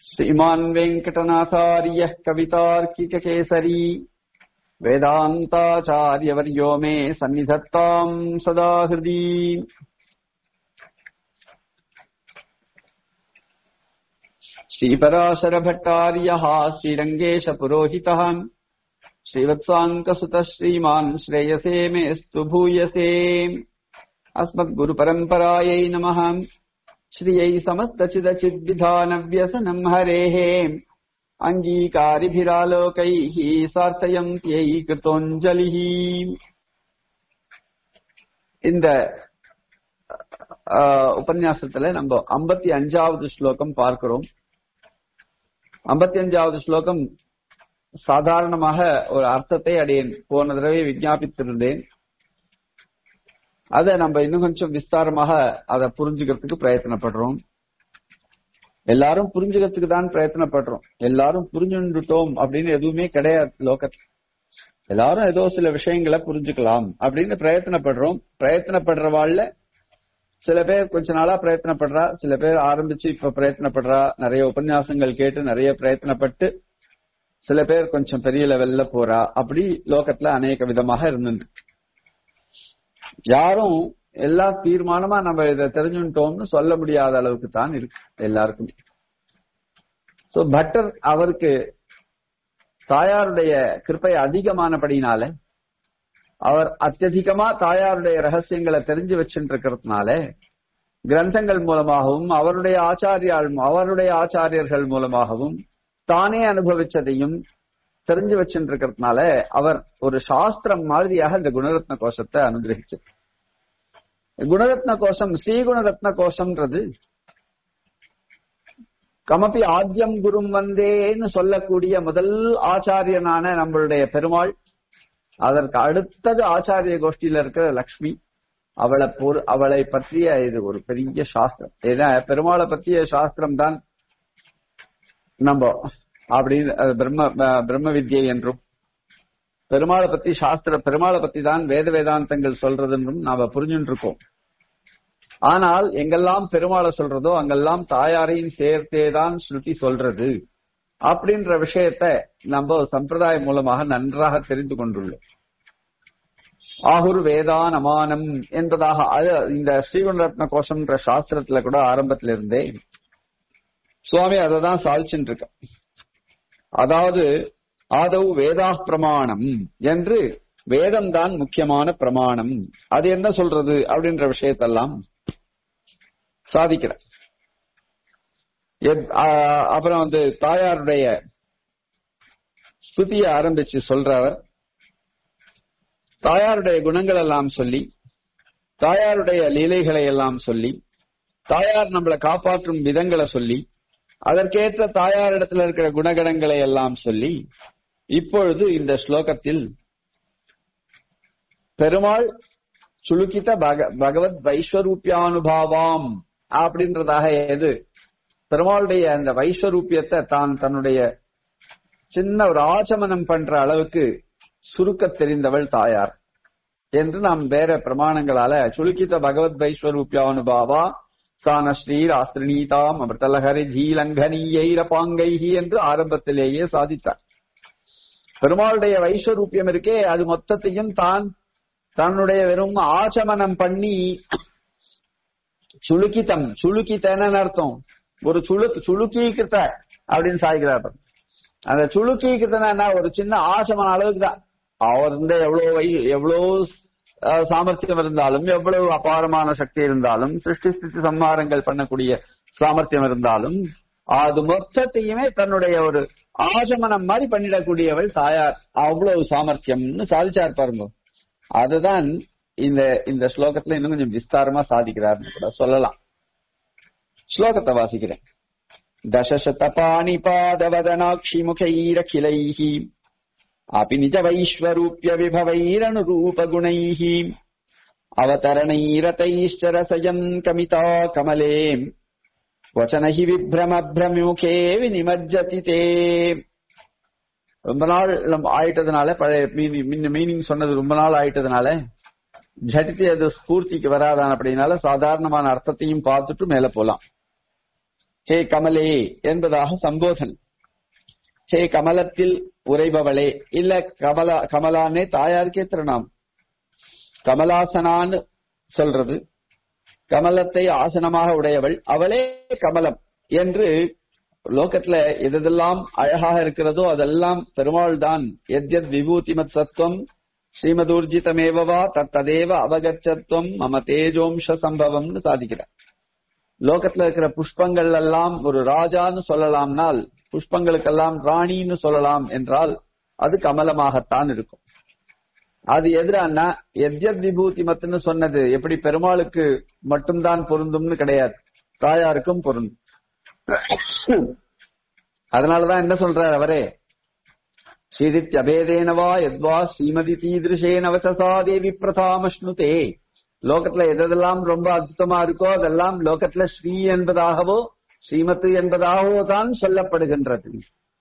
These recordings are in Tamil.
श्रीमान् वेङ्कटनाथार्यः कवितार्किककेसरी वेदान्ताचार्यवर्यो मे सन्निधत्ताम् सदा हृदि श्रीपराशरभट्टार्यः श्रीरङ्गेशपुरोहितः श्रीवत्साङ्कसुतः श्रीमान् श्रेयसे मेऽस्तु भूयसे अस्मद्गुरुपरम्परायै नमः श्रियै समस्तचिदचिद्विधानव्यसनम् हरेः अङ्गीकारिभिरालोकैः सार्थयन्त्यै कृतोञ्जलिः இந்த ஆஹ், உபன்யாசத்துல நம்ம ஐம்பத்தி அஞ்சாவது ஸ்லோகம் பார்க்கிறோம் ஐம்பத்தி அஞ்சாவது ஸ்லோகம் சாதாரணமாக ஒரு அர்த்தத்தை அடையேன் போன தடவை விஞ்ஞாபித்திருந்தேன் அதை நம்ம இன்னும் கொஞ்சம் விஸ்தாரமாக அதை புரிஞ்சுக்கிறதுக்கு பிரயத்தனப்படுறோம் எல்லாரும் புரிஞ்சுக்கிறதுக்கு தான் பிரயத்தனப்படுறோம் எல்லாரும் புரிஞ்சுட்டோம் அப்படின்னு எதுவுமே கிடையாது லோகத்துல எல்லாரும் ஏதோ சில விஷயங்களை புரிஞ்சுக்கலாம் அப்படின்னு பிரயத்தனப்படுறோம் பிரயத்தனப்படுறவாள்ல சில பேர் கொஞ்ச நாளா பிரயத்தனப்படுறா சில பேர் ஆரம்பிச்சு இப்ப பிரயத்தனப்படுறா நிறைய உபன்யாசங்கள் கேட்டு நிறைய பிரயத்தனப்பட்டு சில பேர் கொஞ்சம் பெரிய லெவல்ல போறா அப்படி லோகத்துல அநேக விதமாக இருந்துட்டு யாரும் எல்லா தீர்மானமா நம்ம இதை தெரிஞ்சுட்டோம்னு சொல்ல முடியாத அளவுக்கு தான் இருக்கு எல்லாருக்கும் சோ பட்டர் அவருக்கு தாயாருடைய கிருப்பை அதிகமானபடினால அவர் அத்தியதிகமா தாயாருடைய ரகசியங்களை தெரிஞ்சு வச்சுட்டு இருக்கிறதுனால கிரந்தங்கள் மூலமாகவும் அவருடைய ஆச்சாரியால் அவருடைய ஆச்சாரியர்கள் மூலமாகவும் தானே அனுபவிச்சதையும் தெரிஞ்சு வச்சுட்டு இருக்கிறதுனால அவர் ஒரு சாஸ்திரம் மாதிரியாக இந்த குணரத்ன கோஷத்தை அனுகிரகிச்சு குணரத்ன கோஷம் ஸ்ரீகுணரத்ன கோஷம்ன்றது கமபி ஆத்யம் குரும் வந்தேன்னு சொல்லக்கூடிய முதல் ஆச்சாரியனான நம்மளுடைய பெருமாள் அதற்கு அடுத்தது ஆச்சாரிய கோஷ்டியில இருக்கிற லக்ஷ்மி அவளை பொறு அவளை பற்றிய இது ஒரு பெரிய சாஸ்திரம் ஏன்னா பெருமாளை பற்றிய சாஸ்திரம் தான் நம்ம அப்படின்னு அது பிரம்ம அஹ் பிரம்ம வித்யை என்றும் பெருமாளை பத்தி சாஸ்திர பெருமாளை பத்தி தான் வேத வேதாந்தங்கள் சொல்றதுன்றும் நாம புரிஞ்சுட்டு இருக்கோம் ஆனால் எங்கெல்லாம் பெருமாளை சொல்றதோ அங்கெல்லாம் தாயாரையும் சேர்த்தேதான் ஸ்ருதி சொல்றது அப்படின்ற விஷயத்த நம்ம சம்பிரதாயம் மூலமாக நன்றாக தெரிந்து கொண்டுள்ளோம் ஆகுர் வேதான் அமானம் என்பதாக அது இந்த ஸ்ரீகுணரத்ன கோஷம்ன்ற சாஸ்திரத்துல கூட ஆரம்பத்துல இருந்தே சுவாமி அதை தான் சாதிச்சுட்டு இருக்க அதாவது ஆதவ் வேதா பிரமாணம் என்று வேதம் தான் முக்கியமான பிரமாணம் அது என்ன சொல்றது அப்படின்ற விஷயத்தெல்லாம் சாதிக்கிற எத்- ஆ- அப்புறம் வந்து தாயாருடைய ஸ்துதியை ஆரம்பிச்சு சொல்றவர் தாயாருடைய குணங்கள் எல்லாம் சொல்லி தாயாருடைய லீலைகளை எல்லாம் சொல்லி தாயார் நம்மளை காப்பாற்றும் விதங்களை சொல்லி அதற்கேற்ற தாயாரிடத்துல இருக்கிற குணகணங்களை எல்லாம் சொல்லி இப்பொழுது இந்த ஸ்லோகத்தில் பெருமாள் சுலுக்கித்த பக- பகவத் வைஸ்வரூபியானுபாவாம் அப்படின்றதாக எது பெருமாளுடைய அந்த வைஸ்வரூபியத்தை தான் தன்னுடைய சின்ன ஒரு ஆச்சமனம் பண்ற அளவுக்கு சுருக்க தெரிந்தவள் தாயார் என்று நாம் வேற பிரமாணங்களால சுலுக்கித்த பகவத் வைஸ்வரூபியானுபாவா சான ஸ்ரீர் ஆஸ்திரணீதாம் அமிர்தலஹரி ஜீலங்கனீயைரபாங்கைஹி என்று ஆரம்பத்திலேயே சாதித்தார் பெருமாளுடைய வைஸ்வரூபியம் இருக்கே அது மொத்தத்தையும் தான் தன்னுடைய வெறும் ஆச்சமனம் பண்ணி சுளுக்கித்தம் சுளுக்கித்தன்னு அர்த்தம் ஒரு சுழு சுளுக்கீகிருத்த அப்படின்னு சாதிக்கிறார் பாருங்க. அந்த சுளுக்கீகிருத்தனா ஒரு சின்ன ஆசமான அளவுக்கு தான் அவர் வந்து எவ்வளவு வை எவ்வளவு அஹ், சாமர்த்தியம் இருந்தாலும் எவ்வளவு அபாரமான சக்தி இருந்தாலும் சிருஷ்டி ஸ்திதி சம்ஹாரங்கள் பண்ணக்கூடிய சாமர்த்தியம் இருந்தாலும் அது மொத்தத்தையுமே தன்னுடைய ஒரு ஆசமனம் மாதிரி பண்ணிடக்கூடியவள் தாயார் அவ்வளவு சாமர்த்தியம்னு சாதிச்சார் பாருங்க அதுதான் இந்த இந்த ஸ்லோகத்துல இன்னும் கொஞ்சம் விஸ்தாரமா சாதிக்கிறார்னு கூட சொல்லலாம் ஸ்லோகத்தை வாசிக்கிறேன் தசசத பாணிபாதவதனாட்சி முகைரகிலைः अपि निजवैश्वरूप्य विभवैरनुरूपगुणैः अवतरणैरतैश्च रसयन् कमिता कमले वचन हि विभ्रमभ्रमुखे विनिमज्जति ते ரொம்ப நாள் நம்ம ஆயிட்டதுனால பழைய மீனிங் சொன்னது ரொம்ப நாள் ஆயிட்டதுனால ஜட்டித்து அது ஸ்பூர்த்திக்கு வராதான் அப்படின்னால சாதாரணமான அர்த்தத்தையும் பார்த்துட்டு மேல போலாம் ஹே கமலே என்பதாக சம்போதன் ஹே கமலத்தில் உரைபவளே இல்ல கமலா கமலானே தாயாருக்கே திருநாம் கமலாசனான்னு சொல்றது கமலத்தை ஆசனமாக உடையவள் அவளே கமலம் என்று லோகத்துல எதெல்லாம் அழகாக இருக்கிறதோ அதெல்லாம் பெருமாள் தான் எத்யத் விபூதிமத் சத்வம் ஸ்ரீமதூர்ஜிதமேவவா தத்ததேவ அவகச்சத்துவம் மம தேஜோம்ச சம்பவம்னு சாதிக்கிறார் லோகத்துல இருக்கிற புஷ்பங்கள் எல்லாம் ஒரு ராஜான்னு சொல்லலாம்னால் புஷ்பங்களுக்கெல்லாம் ராணின்னு சொல்லலாம் என்றால் அது கமலமாகத்தான் இருக்கும் அது எதிரானா எத்யத் விபூதி மத்துன்னு சொன்னது எப்படி பெருமாளுக்கு மட்டும்தான் பொருந்தும்னு கிடையாது தாயாருக்கும் பொருந்தும் அதனாலதான் என்ன சொல்றார் அவரே ஸ்ரீதித்யபேதேனவா எத்வா ஸ்ரீமதி தீதிருஷேன வசசா தேவி பிரதாமஷ்ணுதே லோகத்துல எதெல்லாம் ரொம்ப அற்புதமா இருக்கோ அதெல்லாம் லோகத்துல ஸ்ரீ என்பதாகவோ ஸ்ரீமத்து என்பதாகவோ தான் சொல்லப்படுகின்றது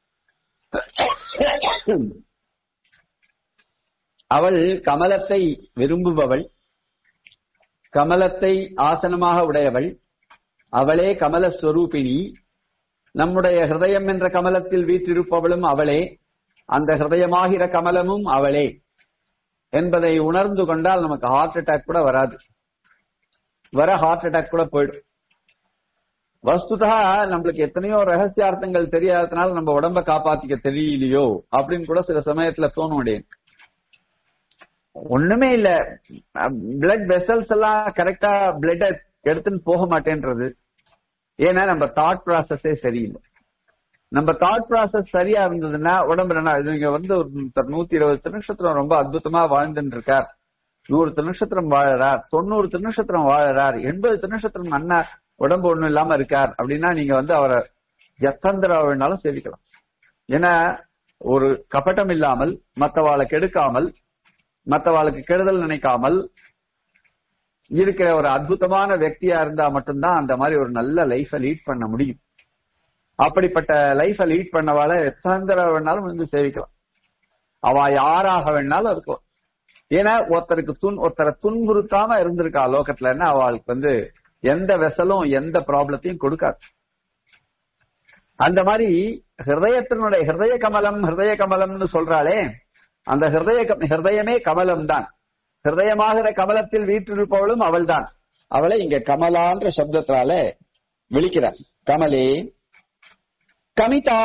அவள் கமலத்தை விரும்புபவள் கமலத்தை ஆசனமாக உடையவள் அவளே கமல ஸ்வரூபிணி நம்முடைய ஹிருதயம் என்ற கமலத்தில் வீற்றிருப்பவளும் அவளே அந்த ஹிருதயமாகிற கமலமும் அவளே என்பதை உணர்ந்து கொண்டால் நமக்கு ஹார்ட் அட்டாக் கூட வராது வர ஹார்ட் அட்டாக் கூட போயிடும் வஸ்துதா நம்மளுக்கு எத்தனையோ ரகசியார்த்தங்கள் தெரியாததுனால நம்ம உடம்ப காப்பாத்திக்க தெரியலையோ அப்படின்னு கூட சில சமயத்துல தோணும் முடியும் ஒண்ணுமே இல்ல பிளட் வெசல்ஸ் எல்லாம் கரெக்டா பிளட் எடுத்துன்னு போக மாட்டேன்றது ஏன்னா நம்ம தாட் ப்ராசஸே சரியில்லை நம்ம தாட் ப்ராசஸ் சரியா இருந்ததுன்னா உடம்புல நீங்க வந்து ஒருத்தர் நூத்தி இருபது திருநட்சத்திரம் ரொம்ப அற்புதமா வாழ்ந்துட்டு இருக்கார் நூறு திருநட்சத்திரம் வாழறார் தொண்ணூறு திருநட்சத்திரம் வாழறார் எண்பது திருநட்சத்திரம் அண்ணா உடம்பு ஒண்ணும் இல்லாம இருக்கார் அப்படின்னா நீங்க வந்து அவரை எத்தந்திர வேணாலும் சேவிக்கலாம் ஏன்னா ஒரு கபட்டம் இல்லாமல் மற்றவாளை கெடுக்காமல் மற்றவாளுக்கு கெடுதல் நினைக்காமல் இருக்கிற ஒரு அற்புதமான వ్యక్తిயா இருந்தா மட்டும்தான் அந்த மாதிரி ஒரு நல்ல லைஃப லீட் பண்ண முடியும் அப்படிப்பட்ட லைஃப லீட் பண்ணவால எத்தனை வேணாலும் வந்து சேவிக்கலாம் அவ யாராக வேணாலும் இருக்கலாம் ஏன்னா ஒருத்தருக்கு துன் ஒருத்தரை துன்புறுத்தாம இருந்திருக்கா லோகத்துலன்னா அவளுக்கு வந்து எந்த வெசலும் எந்த ப்ராப்ளத்தையும் கொடுக்காது அந்த மாதிரி ஹிருதயத்தினுடைய ஹிருதய கமலம் ஹிருதய கமலம்னு சொல்றாளே அந்த ஹிருதய ஹிருதயமே கமலம் தான் ஹிருதயமாகிற கமலத்தில் வீற்றிருப்பவளும் அவள் தான் அவளை இங்க கமலான்ற சப்தத்தினால விழிக்கிறார் கமலே கமிதா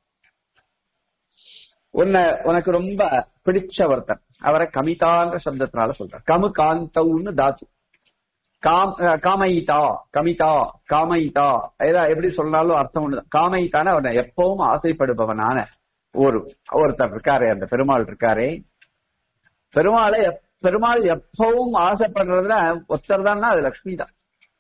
உன்னை உனக்கு ரொம்ப பிடிச்ச ஒருத்தன் அவரை கமிதான்ற சப்தத்தினால சொல்ற கமு காந்தவுன்னு தாத்து காம் காமைதா கமிதா காமைதா ஏதா எப்படி சொன்னாலும் அர்த்தம் ஒண்ணுதான் காமைத்தான அவனை எப்பவும் ஆசைப்படுபவனான ஒரு ஒருத்தர் இருக்காரே அந்த பெருமாள் இருக்காரே பெருமாளை பெருமாள் எப்பவும் ஆசைப்படுறதுல ஒருத்தர் தான் அது லக்ஷ்மி தான்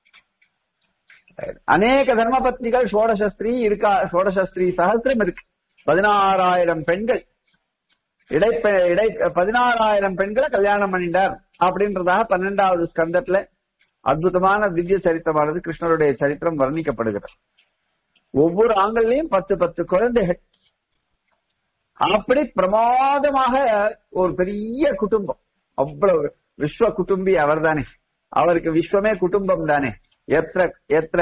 அநேக தர்மபத்னிகள் சோடசஸ்திரி இருக்கா சோடசஸ்திரி சகசிரம் இருக்கு பதினாறாயிரம் பெண்கள் இடை இடை பதினாறாயிரம் பெண்களை கல்யாணம் பண்ணிட்டார் அப்படின்றதாக பன்னெண்டாவது ஸ்கந்தத்துல அற்புதமான திவ்ய சரித்திரமானது கிருஷ்ணருடைய சரித்திரம் வர்ணிக்கப்படுகிறது ஒவ்வொரு ஆண்கள்லயும் பத்து பத்து குழந்தைகள் அப்படி பிரமாதமாக ஒரு பெரிய குடும்பம் அவ்வளவு விஸ்வ குடும்பி அவர் தானே அவருக்கு விஸ்வமே குடும்பம் தானே எത്ര எത്ര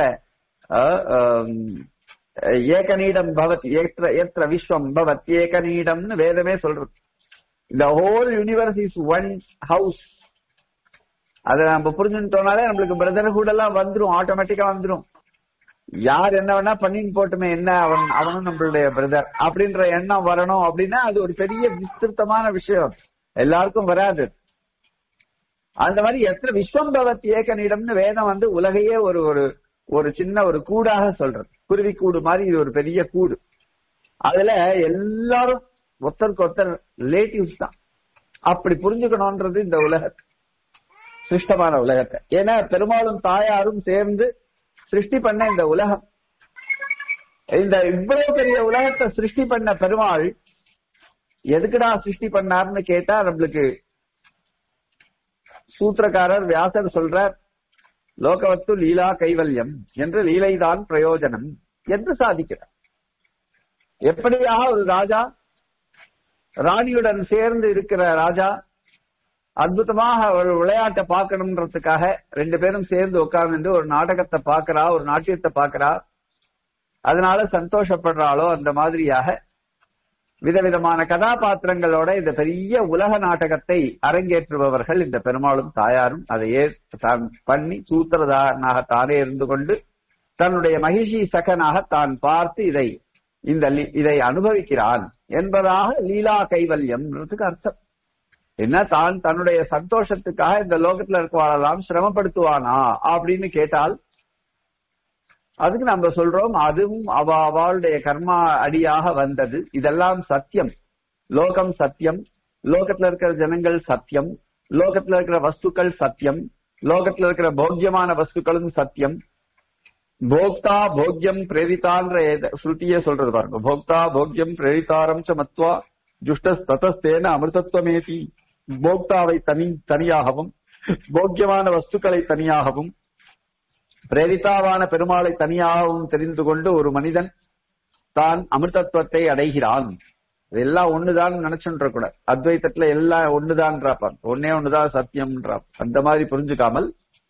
ஏகநீடம் பவத் எത്ര எത്ര விஸ்வம் பவத் ஏகநீடம்னு வேதமே சொல்றது இந்த whole universe is one house அதை நம்ம புரிஞ்சுட்டோம்னாலே நம்மளுக்கு பிரதர்ஹுட் எல்லாம் வந்துரும் ஆட்டோமேட்டிக்கா வந்துரும் யார் என்ன வேணா பண்ணின்னு போட்டுமே என்ன அவன் அவனும் நம்மளுடைய பிரதர் அப்படின்ற எண்ணம் வரணும் அப்படின்னா அது ஒரு பெரிய விஸ்திருத்தமான விஷயம் எல்லாருக்கும் வராது அந்த மாதிரி எத்தனை விஸ்வம் பவத் ஏகனிடம்னு வேதம் வந்து உலகையே ஒரு ஒரு ஒரு சின்ன ஒரு கூடாக சொல்றது குருவி கூடு மாதிரி இது ஒரு பெரிய கூடு அதுல எல்லாரும் ஒருத்தருக்கு ஒருத்தர் ரிலேட்டிவ்ஸ் தான் அப்படி புரிஞ்சுக்கணும்ன்றது இந்த உலகத்தை சிருஷ்டமான உலகத்தை ஏன்னா பெரும்பாலும் தாயாரும் சேர்ந்து சிருஷ்டி பண்ண இந்த உலகம் இந்த இவ்வளவு பெரிய உலகத்தை சிருஷ்டி பண்ண பெருமாள் எதுக்குடா சிருஷ்டி பண்ணார்னு கேட்டா நம்மளுக்கு சூத்திரக்காரர் வியாசர் சொல்றார் லோகவத்து லீலா கைவல்யம் என்று லீலைதான் பிரயோஜனம் என்று சாதிக்கிறார் எப்படியாக ஒரு ராஜா ராணியுடன் சேர்ந்து இருக்கிற ராஜா அற்புதமாக ஒரு விளையாட்டை பார்க்கணுன்றதுக்காக ரெண்டு பேரும் சேர்ந்து உட்கார்ந்து ஒரு நாடகத்தை பார்க்கறா ஒரு நாட்டியத்தை பார்க்கறா அதனால சந்தோஷப்படுறாளோ அந்த மாதிரியாக விதவிதமான கதாபாத்திரங்களோட இந்த பெரிய உலக நாடகத்தை அரங்கேற்றுபவர்கள் இந்த பெருமாளும் தாயாரும் அதை ஏ தான் பண்ணி சூத்திரதாரனாக தானே இருந்து கொண்டு தன்னுடைய மகிஷி சகனாக தான் பார்த்து இதை இந்த லீ- இதை அனுபவிக்கிறான் என்பதாக லீலா கைவல்யம்ன்றதுக்கு அர்த்தம் என்ன தான் தன்னுடைய சந்தோஷத்துக்காக இந்த லோகத்துல இருக்கவாளெல்லாம் சிரமப்படுத்துவானா அப்படின்னு கேட்டால் அதுக்கு நம்ம சொல்றோம் அதுவும் அவ அவளுடைய கர்மா அடியாக வந்தது இதெல்லாம் சத்தியம் லோகம் சத்தியம் லோகத்துல இருக்கிற ஜனங்கள் சத்தியம் லோகத்துல இருக்கிற வஸ்துக்கள் சத்தியம் லோகத்துல இருக்கிற போக்கியமான வஸ்துக்களும் சத்தியம் போக்தா போக்யம் பிரேரிதான்ற ஏத- ஸ்ருதியே சொல்றது பாருங்க போக்தா போக்யம் பிரேரிதாரம் ச மத்வா ஜுஷ்டஸ் ததஸ்தேன அமிர்தத்வமேதி போக்தாவை தனி தனியாகவும் போக்கியமான வஸ்துக்களை தனியாகவும் பிரேரிதாவான பெருமாளை தனியாகவும் தெரிந்து கொண்டு ஒரு மனிதன் தான் அமிர்தத்துவத்தை அடைகிறான் இதெல்லாம் ஒண்ணுதான் நினைச்சுன்ற கூட அத்வைத்தத்துல எல்லாம் ஒண்ணுதான்றாப்பான் ஒன்னே ஒண்ணுதான் சத்தியம்ன்றா அந்த மாதிரி புரிஞ்சுக்காமல்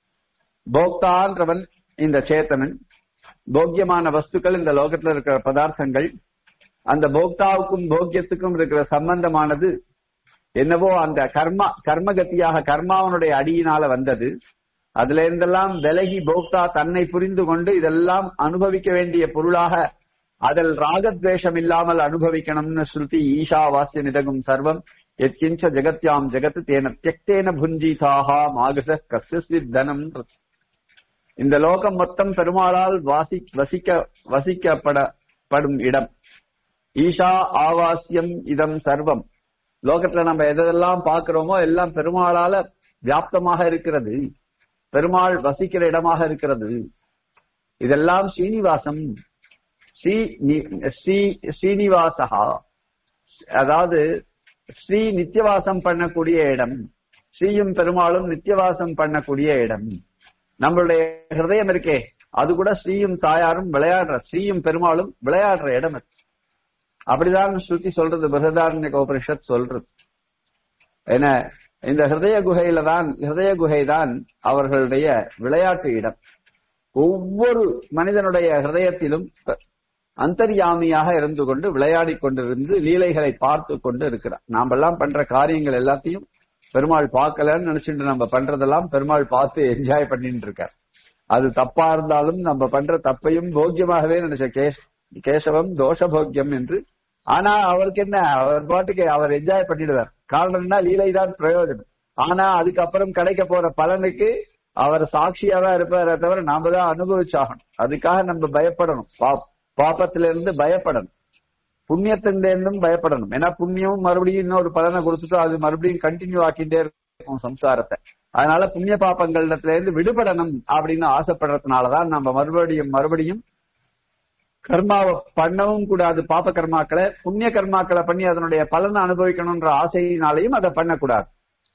போக்தான்றவன் இந்த சேத்தனன் போக்கியமான வஸ்துக்கள் இந்த லோகத்துல இருக்கிற பதார்த்தங்கள் அந்த போக்தாவுக்கும் போக்கியத்துக்கும் இருக்கிற சம்பந்தமானது என்னவோ அந்த கர்மா கர்மகத்தியாக கர்மாவனுடைய அடியினால வந்தது அதுல இருந்தெல்லாம் விலகி போக்தா தன்னை புரிந்து கொண்டு இதெல்லாம் அனுபவிக்க வேண்டிய பொருளாக அதில் ராகத்வேஷம் இல்லாமல் அனுபவிக்கணும்னு ஸ்ருதி ஈஷாவாசிய நிதகும் சர்வம் எத்கிஞ்ச ஜெகத்யாம் ஜெகத் தேன தியக்தேன புஞ்சீதாகா மாகச கசித் தனம் இந்த லோகம் மொத்தம் பெருமாளால் வாசி வசிக்க வசிக்கப்படப்படும் இடம் ஈஷா ஆவாசியம் இதம் சர்வம் லோகத்துல நம்ம எதெல்லாம் பார்க்கிறோமோ எல்லாம் பெருமாளால வியாப்தமாக இருக்கிறது பெருமாள் வசிக்கிற இடமாக இருக்கிறது இதெல்லாம் ஸ்ரீனிவாசம் ஸ்ரீ நி- ஸ்ரீ ஸ்ரீனிவாசகா அதாவது ஸ்ரீ நித்தியவாசம் பண்ணக்கூடிய இடம் ஸ்ரீயும் பெருமாளும் நித்தியவாசம் பண்ணக்கூடிய இடம் நம்மளுடைய ஹிருதயம் இருக்கே அது கூட ஸ்ரீயும் தாயாரும் விளையாடுற ஸ்ரீயும் பெருமாளும் விளையாடுற இடம் அது அப்படிதான் ஸ்ருதி சொல்றது பிரகதாரண்ய உபனிஷத் சொல்றது ஏன்னா இந்த ஹிருதய குகையில தான் ஹிருதய குகை தான் அவர்களுடைய விளையாட்டு இடம் ஒவ்வொரு மனிதனுடைய ஹிருதயத்திலும் அந்தர்யாமியாக இருந்து கொண்டு விளையாடி கொண்டிருந்து லீலைகளை பார்த்து கொண்டு இருக்கிறார் நாமெல்லாம் பண்ற காரியங்கள் எல்லாத்தையும் பெருமாள் பார்க்கலன்னு நினைச்சிட்டு நம்ம பண்றதெல்லாம் பெருமாள் பார்த்து என்ஜாய் பண்ணிட்டு இருக்கார் அது தப்பா இருந்தாலும் நம்ம பண்ற தப்பையும் போக்கியமாகவே நினைச்ச கேஷ் கேசவம் தோஷ போக்கியம் என்று ஆனா அவருக்கு என்ன அவர் பாட்டுக்கு அவர் என்ஜாய் பண்ணிடுவார் காரணம்னா லீலை தான் பிரயோஜனம் ஆனா அதுக்கப்புறம் கிடைக்க போற பலனுக்கு அவர் சாட்சியா தான் இருப்பாரே தவிர நாம தான் அனுபவிச்சாகணும் அதுக்காக நம்ம பயப்படணும் பாப் பாப்பத்திலிருந்து பயப்படணும் புண்ணியத்திலிருந்தும் பயப்படணும் ஏன்னா புண்ணியமும் மறுபடியும் இன்னொரு பலனை கொடுத்துட்டு அது மறுபடியும் கண்டினியூ ஆக்கிட்டே இருக்கும் சம்சாரத்தை அதனால புண்ணிய பாப்பங்களிடத்துல இருந்து விடுபடணும் அப்படின்னு ஆசைப்படுறதுனாலதான் நம்ம மறுபடியும் மறுபடியும் கர்மாவை பண்ணவும் கூடாது பாப கர்மாக்களை புண்ணிய கர்மாக்களை பண்ணி அதனுடைய பலனை அனுபவிக்கணும்ன்ற ஆசையினாலையும் அதை பண்ணக்கூடாது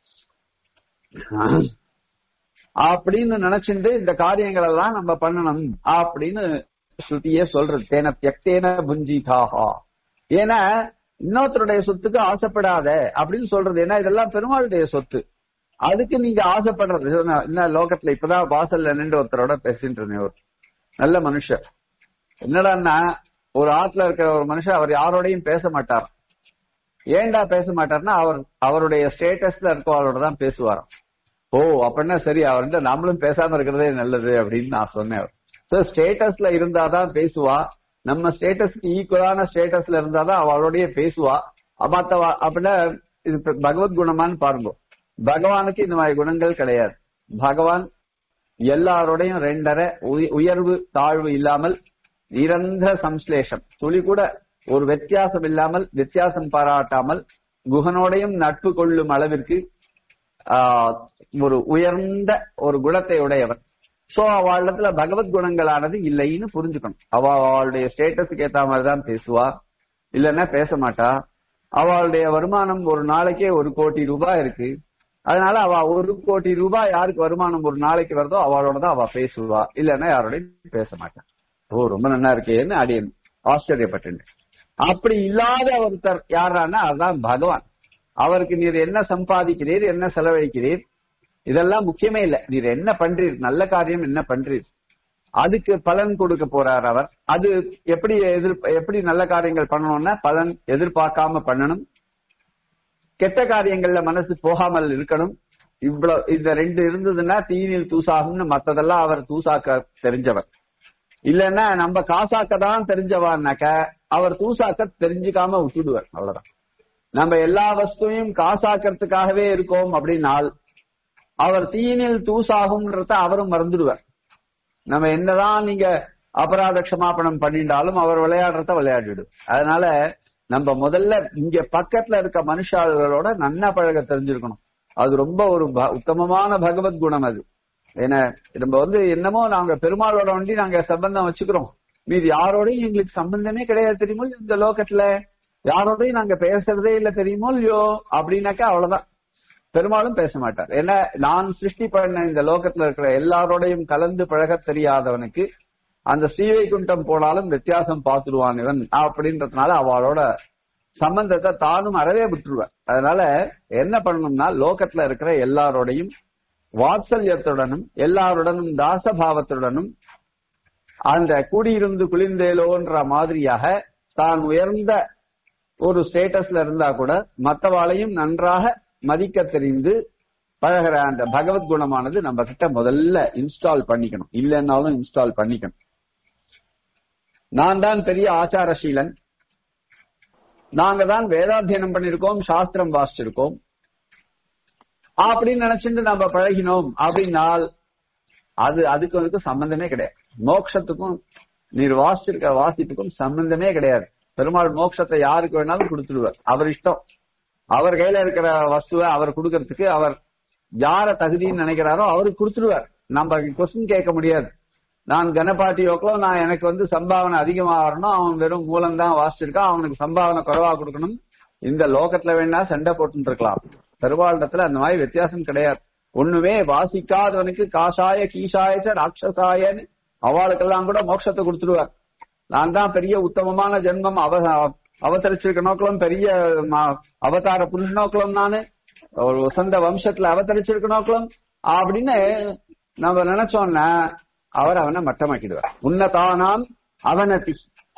அப்படின்னு நினைச்சுட்டு இந்த காரியங்கள் எல்லாம் நம்ம பண்ணணும் அப்படின்னு ஸ்ருதியே சொல்றது தேன தியக்தேன புஞ்சிதாகா ஏன்னா இன்னொருத்தருடைய சொத்துக்கு ஆசைப்படாத அப்படின்னு சொல்றது ஏன்னா இதெல்லாம் பெருமாளுடைய சொத்து அதுக்கு நீங்க ஆசைப்படுறது என்ன லோகத்துல இப்பதான் வாசல்ல நின்று ஒருத்தரோட பேசிட்டு இருந்தேன் ஒரு நல்ல மனுஷர் என்னடான்னா ஒரு ஆத்துல இருக்கிற ஒரு மனுஷன் அவர் யாரோடையும் பேச மாட்டார் ஏன்டா பேச மாட்டார்னா அவர் அவருடைய ஸ்டேட்டஸ்ல இருக்கவரோட தான் பேசுவாராம் ஓ அப்படின்னா சரி அவர்கிட்ட நாமளும் பேசாம இருக்கிறதே நல்லது அப்படின்னு நான் சொன்னேன் சோ ஸ்டேட்டஸ்ல இருந்தாதான் பேசுவா நம்ம ஸ்டேட்டஸ்க்கு ஈக்குவலான ஸ்டேட்டஸ்ல இருந்தாதான் அவளோடய பேசுவா மத்த அப்படின்னா இது பகவத் குணமான்னு பாருங்க பகவானுக்கு இந்த மாதிரி குணங்கள் கிடையாது பகவான் எல்லாரோடையும் ரெண்டரை உயர்வு தாழ்வு இல்லாமல் நிரந்தர சம்ஸ்லேஷம் துளி கூட ஒரு வித்தியாசம் இல்லாமல் வித்தியாசம் பாராட்டாமல் குகனோடையும் நட்பு கொள்ளும் அளவிற்கு ஒரு உயர்ந்த ஒரு குணத்தை உடையவர் சோ அவளிடத்துல பகவத் குணங்களானது இல்லைன்னு புரிஞ்சுக்கணும் அவ அவளுடைய ஸ்டேட்டஸுக்கு ஏத்த மாதிரிதான் பேசுவா இல்லைன்னா பேச மாட்டா அவளுடைய வருமானம் ஒரு நாளைக்கே ஒரு கோடி ரூபாய் இருக்கு அதனால அவ ஒரு கோடி ரூபாய் யாருக்கு வருமானம் ஒரு நாளைக்கு வருதோ அவளோட தான் அவ பேசுவா இல்லைன்னா யாரோடையும் பேச மாட்டான் ஓ ரொம்ப நல்லா இருக்கேன்னு அடியன் ஆச்சரியப்பட்டு அப்படி இல்லாத ஒருத்தர் யாரானா அதுதான் பகவான் அவருக்கு நீர் என்ன சம்பாதிக்கிறீர் என்ன செலவழிக்கிறீர் இதெல்லாம் முக்கியமே இல்லை நீர் என்ன பண்றீர் நல்ல காரியம் என்ன பண்றீர் அதுக்கு பலன் கொடுக்க போறார் அவர் அது எப்படி எதிர் எப்படி நல்ல காரியங்கள் பண்ணணும்னா பலன் எதிர்பார்க்காம பண்ணணும் கெட்ட காரியங்கள்ல மனசு போகாமல் இருக்கணும் இவ்வளவு இந்த ரெண்டு இருந்ததுன்னா தீனில் தூசாகும்னு மத்ததெல்லாம் அவர் தூசாக்க தெரிஞ்சவர் இல்லைன்னா நம்ம காசாக்க தான் தெரிஞ்சவான்னாக்க அவர் தூசாக்க தெரிஞ்சுக்காம விட்டுடுவார் அவ்வளவுதான் நம்ம எல்லா வஸ்துவையும் காசாக்கிறதுக்காகவே இருக்கோம் அப்படின்னால் அவர் தீனில் தூசாகும்ன்றத அவரும் மறந்துடுவார் நம்ம என்னதான் நீங்க அபராத க்ஷமாபணம் பண்ணிட்டாலும் அவர் விளையாடுறத விளையாடிடும் அதனால நம்ம முதல்ல இங்க பக்கத்துல இருக்க மனுஷாளர்களோட நன்னா பழக தெரிஞ்சிருக்கணும் அது ரொம்ப ஒரு ப- உத்தமமான பகவத் குணம் அது ஏன்னா நம்ம வந்து என்னமோ நாங்க பெருமாளோட வண்டி நாங்க சம்பந்தம் வச்சுக்கிறோம் மீது யாரோடையும் எங்களுக்கு சம்பந்தமே கிடையாது தெரியுமோ இந்த லோகத்துல யாரோடையும் நாங்க பேசுறதே இல்ல தெரியுமோ இல்லையோ அப்படின்னாக்கா அவ்வளவுதான் பெருமாளும் பேச மாட்டார் ஏன்னா நான் சிருஷ்டி பண்ண இந்த லோகத்துல இருக்கிற எல்லாரோடையும் கலந்து பழக தெரியாதவனுக்கு அந்த ஸ்ரீவைகுண்டம் போனாலும் வித்தியாசம் பார்த்துடுவான் இவன் அப்படின்றதுனால அவளோட சம்பந்தத்தை தானும் அறவே விட்டுருவார் அதனால என்ன பண்ணணும்னா லோகத்துல இருக்கிற எல்லாரோடையும் வாத்சல்யத்துடனும் எல்லாருடனும் தாசபாவத்துடனும் அந்த குடியிருந்து குளிர்ந்தேலோன்ற மாதிரியாக தான் உயர்ந்த ஒரு ஸ்டேட்டஸ்ல இருந்தா கூட மத்தவாளையும் நன்றாக மதிக்க தெரிந்து பழகிற அந்த பகவத் குணமானது நம்ம கிட்ட முதல்ல இன்ஸ்டால் பண்ணிக்கணும் இல்லைன்னாலும் இன்ஸ்டால் பண்ணிக்கணும் நான் தான் பெரிய ஆச்சாரசீலன் நாங்க தான் வேதாத்தியனம் பண்ணிருக்கோம் சாஸ்திரம் வாசிச்சிருக்கோம் அப்படின்னு நினைச்சிட்டு நம்ம பழகினோம் அப்படின்னால் அது அதுக்கு அதுக்கு சம்பந்தமே கிடையாது மோட்சத்துக்கும் நீர் வாசிச்சிருக்க வாசிப்புக்கும் சம்பந்தமே கிடையாது பெருமாள் மோட்சத்தை யாருக்கு வேணாலும் கொடுத்துடுவார் அவர் இஷ்டம் அவர் கையில இருக்கிற வஸ்துவை அவர் கொடுக்கறதுக்கு அவர் யார தகுதின்னு நினைக்கிறாரோ அவருக்கு கொடுத்துடுவார் நம்ம கொஸ்டின் கேட்க முடியாது நான் கணபாட்டி யோக்கலோ நான் எனக்கு வந்து சம்பாவனை அதிகமா வரணும் அவன் வெறும் மூலம் தான் வாசிச்சிருக்கான் அவனுக்கு சம்பாவனை குறைவா கொடுக்கணும் இந்த லோகத்துல வேணா சண்டை போட்டு இருக்கலாம் பெருமாளிடத்துல அந்த மாதிரி வித்தியாசம் கிடையாது ஒண்ணுமே வாசிக்காதவனுக்கு காஷாய கீஷாயச்ச ராட்சசாயன்னு அவளுக்கெல்லாம் கூட மோட்சத்தை கொடுத்துடுவார் நான் தான் பெரிய உத்தமமான ஜென்மம் அவ அவதரிச்சிருக்க நோக்கலும் பெரிய ம- அவதார புருஷ நோக்கலும் நானு ஒரு வசந்த வம்சத்துல அவதரிச்சிருக்க நோக்கலும் அப்படின்னு நம்ம நினைச்சோம்னா அவர் அவனை மட்டமாக்கிடுவார் உன்னதானாம் அவனதி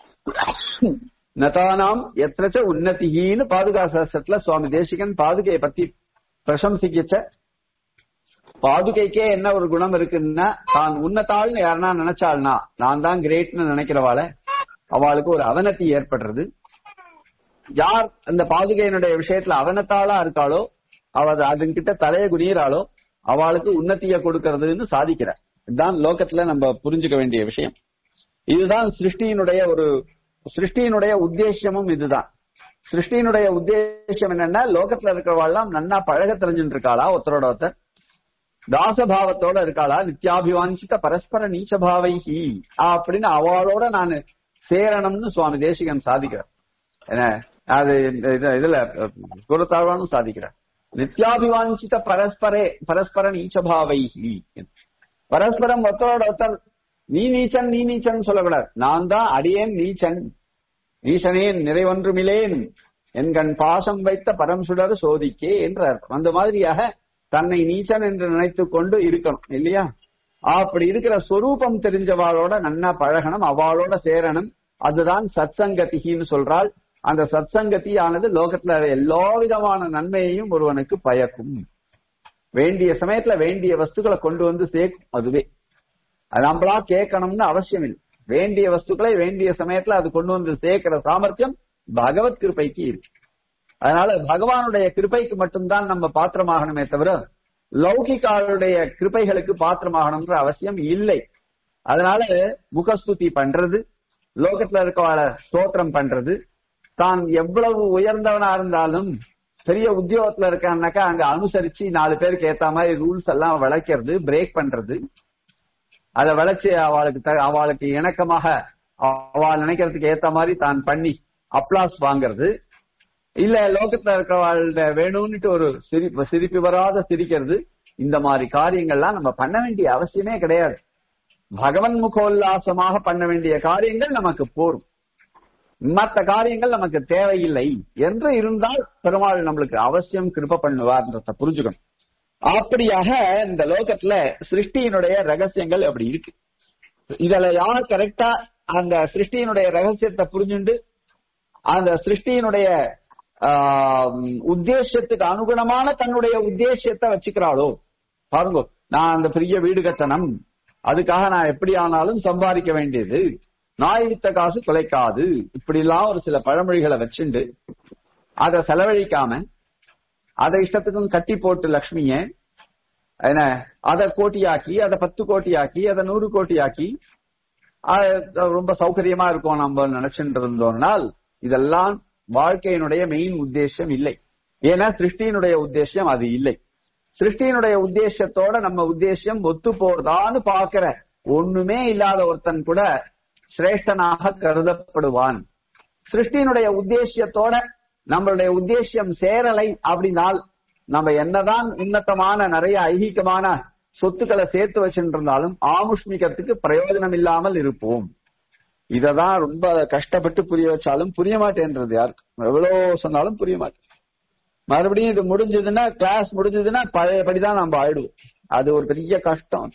நதானாம் எத்திரச்ச உன்னதின்னு பாதுகா சாஸ்திரத்துல சுவாமி தேசிகன் பாதுகையை பத்தி பிரசம்சிக்கச்ச பாதுகைக்கே என்ன ஒரு குணம் இருக்குன்னா தான் உன்னதாள்னு யாருன்னா நினைச்சாள்னா நான் தான் கிரேட்னு நினைக்கிறவாள அவளுக்கு ஒரு அவனத்தி ஏற்படுறது யார் அந்த பாதுகையினுடைய விஷயத்துல அவனத்தாளா இருக்காளோ அவ அதன்கிட்ட தலைய குனியறாளோ அவளுக்கு உன்னத்திய கொடுக்கறதுன்னு சாதிக்கிறார் இதுதான் லோகத்துல நம்ம புரிஞ்சுக்க வேண்டிய விஷயம் இதுதான் சிருஷ்டியினுடைய ஒரு சிருஷ்டியினுடைய உத்தேசமும் இதுதான் சிருஷ்டியினுடைய உத்தேசம் என்னன்னா லோகத்துல இருக்கிறவாள்லாம் நன்னா பழக தெரிஞ்சுட்டு இருக்காளா ஒருத்தரோட ஒருத்தர் தாசபாவத்தோட இருக்காளா நித்யாபிவாஞ்சித பரஸ்பர நீச்சபாவைஹி அப்படின்னு அவளோட நான் சேரணும்னு சுவாமி தேசிகன் சாதிக்கிறார் என்ன அது இந்த இது- இதுல குருத்தாழ்வானும் சாதிக்கிறார் நித்யாபிவாஞ்சித பரஸ்பரே பரஸ்பர நீச்சபாவைஹி பரஸ்பரம் ஒருத்தரோட ஒருத்தர் நீ நீச்சன் நீ நீச்சன் சொல்லக்கூடாது நான் தான் அடியேன் நீச்சன் நீசனேன் நிறைவொன்றுமிலேன் என்கண் பாசம் வைத்த பரம் சுடர் சோதிக்கே என்றார் அந்த மாதிரியாக தன்னை நீச்சன் என்று நினைத்துக் கொண்டு இருக்கணும் இல்லையா அப்படி இருக்கிற சொரூபம் தெரிஞ்சவாளோட நன்னா பழகணும் அவளோட சேரணும் அதுதான் சத்சங்கதின்னு சொல்றாள் அந்த சத்சங்கதி ஆனது லோகத்துல எல்லா விதமான நன்மையையும் ஒருவனுக்கு பயக்கும் வேண்டிய சமயத்துல வேண்டிய வஸ்துக்களை கொண்டு வந்து சேர்க்கும் அதுவே அது நம்மளா கேட்கணும்னு அவசியம் இல்லை வேண்டிய வஸ்துக்களை வேண்டிய சமயத்துல அது கொண்டு வந்து சேர்க்கிற சாமர்த்தியம் பகவத் கிருபைக்கு இருக்கு அதனால பகவானுடைய கிருபைக்கு மட்டும்தான் நம்ம பாத்திரமாகணுமே தவிர லௌகிகாளுடைய கிருபைகளுக்கு பாத்திரமாகணும்ன்ற அவசியம் இல்லை அதனால முகஸ்துதி பண்றது லோகத்துல இருக்கவாள ஸ்தோத்திரம் பண்றது தான் எவ்வளவு உயர்ந்தவனா இருந்தாலும் பெரிய உத்தியோகத்துல இருக்கான்னாக்கா அங்க அனுசரிச்சு நாலு பேருக்கு ஏத்த மாதிரி ரூல்ஸ் எல்லாம் விளக்கிறது பிரேக் பண்றது அதை விளைச்சு அவளுக்கு த- அவளுக்கு இணக்கமாக அவள் நினைக்கிறதுக்கு ஏத்த மாதிரி தான் பண்ணி அப்ளாஸ் வாங்குறது இல்ல லோகத்துல இருக்கிறவாழ்ட வேணும்னுட்டு ஒரு சிரிப்பு சிரிப்பு வராத சிரிக்கிறது இந்த மாதிரி காரியங்கள்லாம் நம்ம பண்ண வேண்டிய அவசியமே கிடையாது பகவன் முகோல்லாசமாக பண்ண வேண்டிய காரியங்கள் நமக்கு போரும் மற்ற காரியங்கள் நமக்கு தேவையில்லை என்று இருந்தால் பெருமாள் நம்மளுக்கு அவசியம் கிருப பண்ணுவார்ன்றத புரிஞ்சுக்கணும் அப்படியாக இந்த லோகத்துல சிருஷ்டியினுடைய ரகசியங்கள் அப்படி இருக்கு இதுல யார் கரெக்டா அந்த சிருஷ்டியினுடைய ரகசியத்தை புரிஞ்சுண்டு அந்த சிருஷ்டியினுடைய ஆஹ், உத்தேசத்துக்கு அனுகுணமான தன்னுடைய உத்தேசத்தை வச்சுக்கிறாளோ பாருங்க நான் அந்த பெரிய வீடு கட்டணும் அதுக்காக நான் எப்படி ஆனாலும் சம்பாதிக்க வேண்டியது நாய் வித்த காசு தொலைக்காது இப்படி எல்லாம் ஒரு சில பழமொழிகளை வச்சுண்டு அதை செலவழிக்காம அதை இஷ்டத்துக்கும் கட்டி போட்டு லக்ஷ்மிய என்ன அதை கோட்டியாக்கி அதை பத்து கோட்டியாக்கி அதை நூறு கோட்டியாக்கி அது ரொம்ப சௌகரியமா இருக்கும் நம்ம நினைச்சுட்டு இருந்தோம்னால் இதெல்லாம் வாழ்க்கையினுடைய மெயின் உத்தேசம் இல்லை ஏன்னா சிருஷ்டியினுடைய உத்தேசம் அது இல்லை சிருஷ்டியினுடைய உத்தேசத்தோட நம்ம உத்தேசம் ஒத்து போறதான்னு பாக்குற ஒண்ணுமே இல்லாத ஒருத்தன் கூட சிரேஷ்டனாக கருதப்படுவான் சிருஷ்டியினுடைய உத்தேசியத்தோட நம்மளுடைய உத்தேசியம் சேரலை அப்படின்னால் நம்ம என்னதான் உன்னதமான நிறைய ஐகிகமான சொத்துக்களை சேர்த்து வச்சுட்டு இருந்தாலும் ஆமுஷ்மிகத்துக்கு பிரயோஜனம் இல்லாமல் இருப்போம் இததான் ரொம்ப கஷ்டப்பட்டு புரிய வச்சாலும் புரிய மாட்டேன்றது யாருக்கு எவ்வளவு சொன்னாலும் புரிய மாட்டேன் மறுபடியும் இது முடிஞ்சதுன்னா கிளாஸ் முடிஞ்சதுன்னா பழையபடிதான் நம்ம ஆயிடுவோம் அது ஒரு பெரிய கஷ்டம்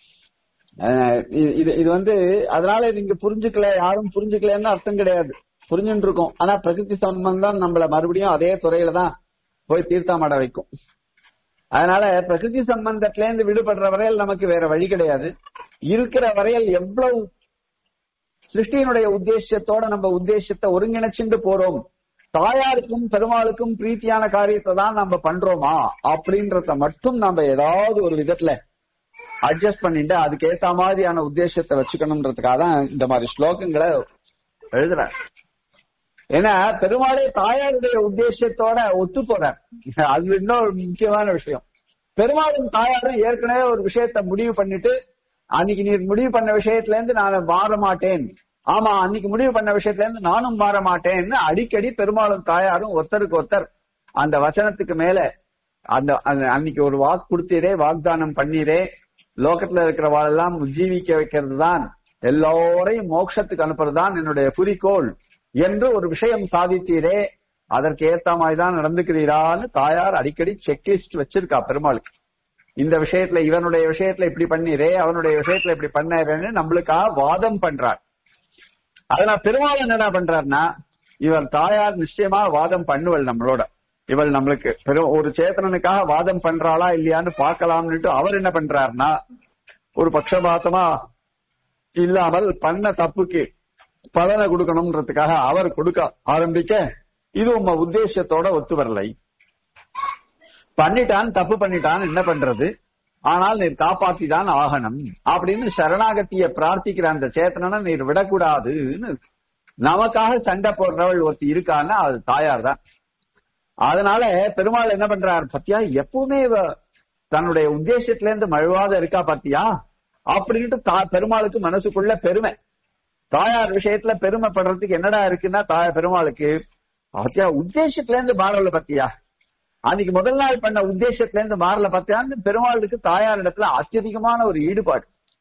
அஹ் இது- இது இது வந்து அதனால நீங்க புரிஞ்சுக்கல யாரும் புரிஞ்சுக்கலன்னு அர்த்தம் கிடையாது புரிஞ்சுட்டு இருக்கோம் ஆனா பிரகிருதி சம்பந்தம் நம்மள மறுபடியும் அதே துறையில தான் போய் தீர்த்தாமட வைக்கும் அதனால பிரகிருதி சம்பந்தத்துல இருந்து விடுபடுற வரையில் நமக்கு வேற வழி கிடையாது இருக்கிற வரையில் எவ்வளவு சிருஷ்டியினுடைய உத்தேசத்தோட நம்ம உத்தேசத்தை ஒருங்கிணைச்சுட்டு போறோம் தாயாருக்கும் பெருமாளுக்கும் பிரீத்தியான காரியத்தை தான் நம்ம பண்றோமா அப்படின்றத மட்டும் நம்ம ஏதாவது ஒரு விதத்துல அட்ஜஸ்ட் பண்ணிட்டு அதுக்கு ஏத்த மாதிரியான உத்தேசத்தை வச்சுக்கணும்ன்றதுக்காக தான் இந்த மாதிரி ஸ்லோகங்களை எழுதுறார் ஏன்னா பெருமாளே தாயாருடைய உத்தேசத்தோட ஒத்து போறார் அது இன்னொரு முக்கியமான விஷயம் பெருமாளும் தாயாரும் ஏற்கனவே ஒரு விஷயத்த முடிவு பண்ணிட்டு அன்னைக்கு நீர் முடிவு பண்ண விஷயத்துல இருந்து நான் மாற மாட்டேன் ஆமா அன்னைக்கு முடிவு பண்ண விஷயத்துல இருந்து நானும் மாற மாட்டேன்னு அடிக்கடி பெருமாளும் தாயாரும் ஒருத்தருக்கு ஒருத்தர் அந்த வசனத்துக்கு மேல அந்த அந்த- அன்னைக்கு ஒரு வாக்கு கொடுத்தீரே வாக்தானம் பண்ணீரே லோகத்துல இருக்கிறவாளெல்லாம் ஜீவிக்க வைக்கிறது தான் எல்லோரையும் மோட்சத்துக்கு அனுப்புறது தான் என்னுடைய குறிக்கோள் என்று ஒரு விஷயம் சாதித்தீரே அதற்கு ஏத்த மாதிரி தான் நடந்துக்கிறீரான்னு தாயார் அடிக்கடி செக்லிஸ்ட் வச்சிருக்கா பெருமாளுக்கு இந்த விஷயத்துல இவனுடைய விஷயத்துல இப்படி பண்ணீரே அவனுடைய விஷயத்துல இப்படி பண்ணேன்னு நம்மளுக்காக வாதம் பண்றார் அதனால பெருமாள் என்னடா பண்றாருன்னா இவர் தாயார் நிச்சயமா வாதம் பண்ணுவள் நம்மளோட இவள் நம்மளுக்கு பெரும் ஒரு சேத்தனனுக்காக வாதம் பண்றாளா இல்லையான்னு பார்க்கலாம்னுட்டு அவர் என்ன பண்றாருன்னா ஒரு பட்சபாத்தமா இல்லாமல் பண்ண தப்புக்கு பலனை கொடுக்கணும்ன்றதுக்காக அவர் கொடுக்க ஆரம்பிக்க இது உங்க உத்தேசத்தோட ஒத்து வரலை பண்ணிட்டான் தப்பு பண்ணிட்டான் என்ன பண்றது ஆனால் நீர் காப்பாத்தி தான் ஆகணும் அப்படின்னு சரணாகத்திய பிரார்த்திக்கிற அந்த சேத்தனனை நீர் விடக்கூடாதுன்னு நமக்காக சண்டை போடுறவள் ஒருத்தி இருக்கான்னா அது தாயார் தான் அதனால பெருமாள் என்ன பண்றார் பத்தியா எப்பவுமே இவ தன்னுடைய உத்தேசத்துல இருந்து மழுவாத இருக்கா பாத்தியா அப்படின்ட்டு தா- பெருமாளுக்கு மனசுக்குள்ள பெருமை தாயார் விஷயத்துல பெருமைப்படுறதுக்கு என்னடா இருக்குன்னா தாயார் பெருமாளுக்கு பாத்தியா உத்தேசத்துல இருந்து மாறல பாத்தியா அன்னைக்கு முதல் நாள் பண்ண உத்தேசத்துல இருந்து மாறல பாத்தியான்னு பெருமாளுக்கு தாயார் இடத்துல அत्यதிகமான ஒரு ஈடுபாடு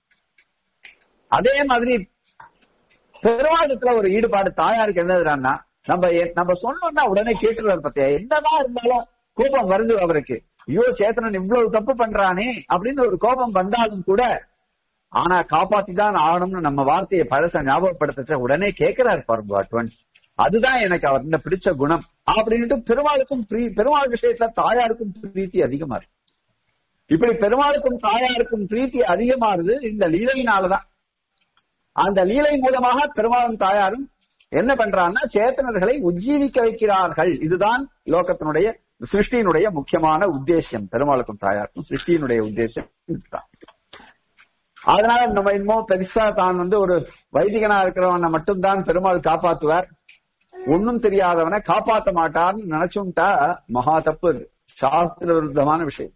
அதே மாதிரி பெருமாளத்துல ஒரு ஈடுபாடு தாயாருக்கு என்னதுன்னா நம்ம எ- நம்ம சொன்னோம்னா உடனே கேட்டுருவார் பத்தியா என்னதான் இருந்தாலும் கோபம் வருது அவருக்கு ஐயோ சேத்தனன் இவ்வளவு தப்பு பண்றானே அப்படின்னு ஒரு கோபம் வந்தாலும் கூட ஆனா காப்பாத்தி தான் ஆகணும்னு நம்ம வார்த்தையை பழச ஞாபகப்படுத்த உடனே கேட்கிறார் பாருங்க அட்வான்ஸ் அதுதான் எனக்கு அவர் பிடிச்ச குணம் அப்படின்ட்டு பெருமாளுக்கும் பிரீ- பெருமாள் விஷயத்துல தாயாருக்கும் பிரீத்தி அதிகமா இருக்கு இப்படி பெருமாளுக்கும் தாயாருக்கும் பிரீத்தி அதிகமானது இந்த லீலையினாலதான் அந்த லீலை மூலமாக பெருமாளும் தாயாரும் என்ன பண்றாங்கன்னா சேத்தனர்களை உஜ்ஜீவிக்க வைக்கிறார்கள் இதுதான் லோகத்தினுடைய சிருஷ்டியினுடைய முக்கியமான உத்தேசம் பெருமாளுக்கும் தாயாருக்கும் சிருஷ்டியினுடைய உத்தேசம் இதுதான் அதனால நம்ம இன்னும் பெருசா தான் வந்து ஒரு வைதிகனா இருக்கிறவனை மட்டும்தான் பெருமாள் காப்பாத்துவார் ஒண்ணும் தெரியாதவனை காப்பாத்த மாட்டார்னு நினைச்சுட்டா மகா தப்பு அது. சாஸ்திர விருத்தமான விஷயம்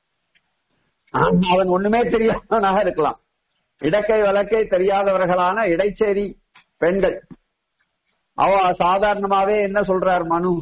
ஆமா, அவன் ஒண்ணுமே தெரியாதவனாக இருக்கலாம் இடக்கை வழக்கை தெரியாதவர்களான இடைச்சேரி பெண்கள் அவ சாதாரணமாவே என்ன சொல்றார் மனு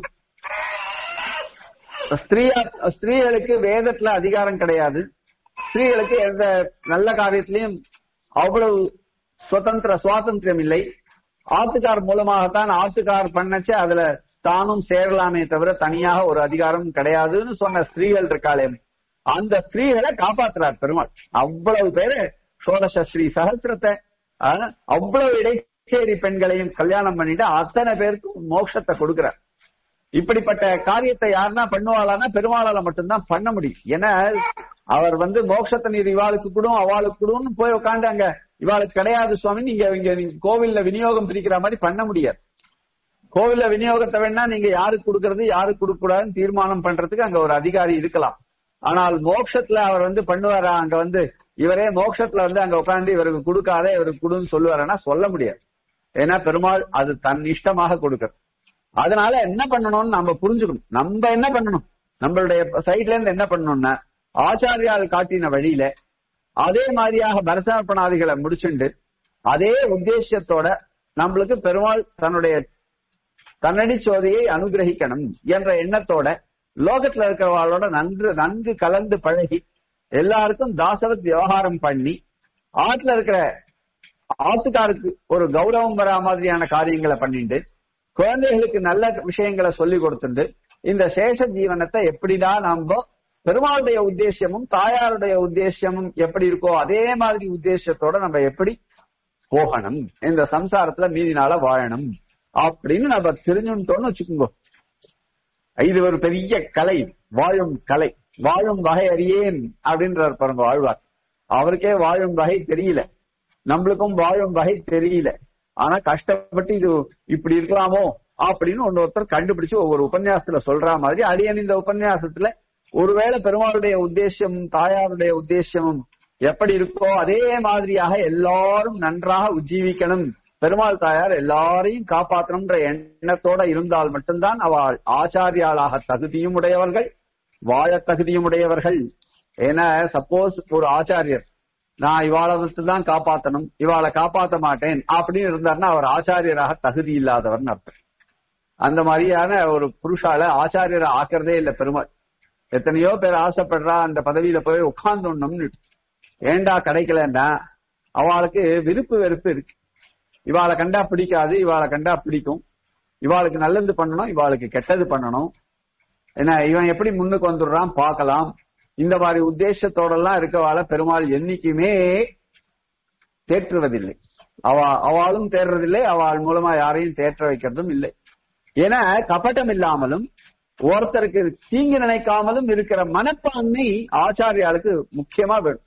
ஸ்திரீயா ஸ்திரீகளுக்கு வேதத்துல அதிகாரம் கிடையாது ஸ்திரீகளுக்கு எந்த நல்ல காரியத்திலையும் அவ்வளவு சுதந்திர சுவாதந்திரம் இல்லை ஆத்துக்கார் மூலமாகத்தான் ஆத்துக்கார் பண்ணச்சே அதுல தானும் சேரலாமே தவிர தனியாக ஒரு அதிகாரம் கிடையாதுன்னு சொன்ன ஸ்திரீகள் இருக்காளே அந்த ஸ்திரீகளை காப்பாத்துறார் பெருமாள் அவ்வளவு பேரு சோடச ஸ்ரீ சகசிரத்தை ஆஹ், அவ்வளவு இடைச்சேரி பெண்களையும் கல்யாணம் பண்ணிட்டு அத்தனை பேருக்கும் மோட்சத்தை கொடுக்கிறார் இப்படிப்பட்ட காரியத்தை யாருன்னா பண்ணுவாளான்னா பெருமாளால மட்டும்தான் பண்ண முடியும் ஏன்னா அவர் வந்து மோட்சத்தை நீர் இவாளுக்கு கூடும் அவளுக்கு கூடும்னு போய் உட்காந்து அங்க இவாளுக்கு கிடையாது சுவாமி நீங்க இங்க நீங்க கோவில்ல விநியோகம் பிரிக்கிற மாதிரி பண்ண முடியாது கோவில்ல விநியோகத்தை வேணா நீங்க யாருக்கு கொடுக்கறது யாருக்கு கொடுக்க கூடாதுன்னு தீர்மானம் பண்றதுக்கு அங்க ஒரு அதிகாரி இருக்கலாம் ஆனால் மோட்சத்துல அவர் வந்து பண்ணுவாரா அங்க வந்து இவரே மோட்சத்துல வந்து அங்க உட்காந்து இவருக்கு கொடுக்காத இவருக்கு கொடுன்னு சொல்லுவாருன்னா சொல்ல முடியாது ஏன்னா பெருமாள் அது தன் இஷ்டமாக கொடுக்கிறது அதனால என்ன பண்ணணும்னு நம்ம புரிஞ்சுக்கணும் நம்ம என்ன பண்ணணும் நம்மளுடைய சைட்ல இருந்து என்ன பண்ணணும்னா ஆச்சாரியால் காட்டின வழியில அதே மாதிரியாக பரசமர்ப்பணாதிகளை முடிச்சுண்டு அதே உத்தேசத்தோட நம்மளுக்கு பெருமாள் தன்னுடைய தன்னடி சோதியை அனுகிரகிக்கணும் என்ற எண்ணத்தோட லோகத்துல இருக்கிறவாளோட நன்கு நன்கு கலந்து பழகி எல்லாருக்கும் தாசவத் விவகாரம் பண்ணி ஆத்துல இருக்கிற ஆத்துக்காருக்கு ஒரு கௌரவம் வரா மாதிரியான காரியங்களை பண்ணிட்டு குழந்தைகளுக்கு நல்ல விஷயங்களை சொல்லி கொடுத்துட்டு இந்த சேஷ ஜீவனத்தை எப்படிதான் நம்ம பெருமாளுடைய உத்தேசியமும் தாயாருடைய உத்தேசியமும் எப்படி இருக்கோ அதே மாதிரி உத்தேசத்தோட நம்ம எப்படி போகணும் இந்த சம்சாரத்துல மீதி நாள வாழணும் அப்படின்னு நம்ம தெரிஞ்சுட்டோம்னு வச்சுக்கோங்க இது ஒரு பெரிய கலை வாழும் கலை வாழும் வகை அறியேன் அப்படின்றார் பாருங்க வாழ்வார் அவருக்கே வாழும் வகை தெரியல நம்மளுக்கும் வாழும் வகை தெரியல ஆனா கஷ்டப்பட்டு இது இப்படி இருக்கலாமோ அப்படின்னு ஒன்னு ஒருத்தர் கண்டுபிடிச்சு ஒவ்வொரு உபன்யாசத்துல சொல்ற மாதிரி அடியன் இந்த உபன்யாசத்துல ஒருவேளை பெருமாளுடைய உத்தேசமும் தாயாருடைய உத்தேசமும் எப்படி இருக்கோ அதே மாதிரியாக எல்லாரும் நன்றாக உஜ்ஜீவிக்கணும் பெருமாள் தாயார் எல்லாரையும் காப்பாற்றணும்ன்ற எண்ணத்தோட இருந்தால் மட்டும்தான் அவள் ஆச்சாரியாளாக தகுதியும் உடையவர்கள் வாழ தகுதியும் உடையவர்கள் ஏன்னா சப்போஸ் ஒரு ஆச்சாரியர் நான் இவாளை தான் காப்பாத்தணும் இவாளை காப்பாத்த மாட்டேன் அப்படின்னு இருந்தாருன்னா அவர் ஆச்சாரியராக தகுதி இல்லாதவர்னு அர்த்தம் அந்த மாதிரியான ஒரு புருஷால ஆச்சாரியரை ஆக்கிறதே இல்ல பெருமாள் எத்தனையோ பேர் ஆசைப்படுறா அந்த பதவியில போய் உட்கார்ந்துடணும்னு ஏண்டா கிடைக்கலன்னா அவளுக்கு விருப்பு வெறுப்பு இருக்கு இவாளை கண்டா பிடிக்காது இவாளை கண்டா பிடிக்கும் இவாளுக்கு நல்லது பண்ணணும் இவாளுக்கு கெட்டது பண்ணணும் ஏன்னா இவன் எப்படி முன்னுக்கு வந்துடுறான் பார்க்கலாம் இந்த மாதிரி உத்தேசத்தோட எல்லாம் இருக்கவாள பெருமாள் என்னைக்குமே தேற்றுவதில்லை அவ அவளும் தேர்றதில்லை அவள் மூலமா யாரையும் தேற்ற வைக்கிறதும் இல்லை ஏன்னா கபட்டம் இல்லாமலும் ஒருத்தருக்கு தீங்கு நினைக்காமலும் இருக்கிற மனப்பான்மை ஆச்சாரியாளுக்கு முக்கியமா வேணும்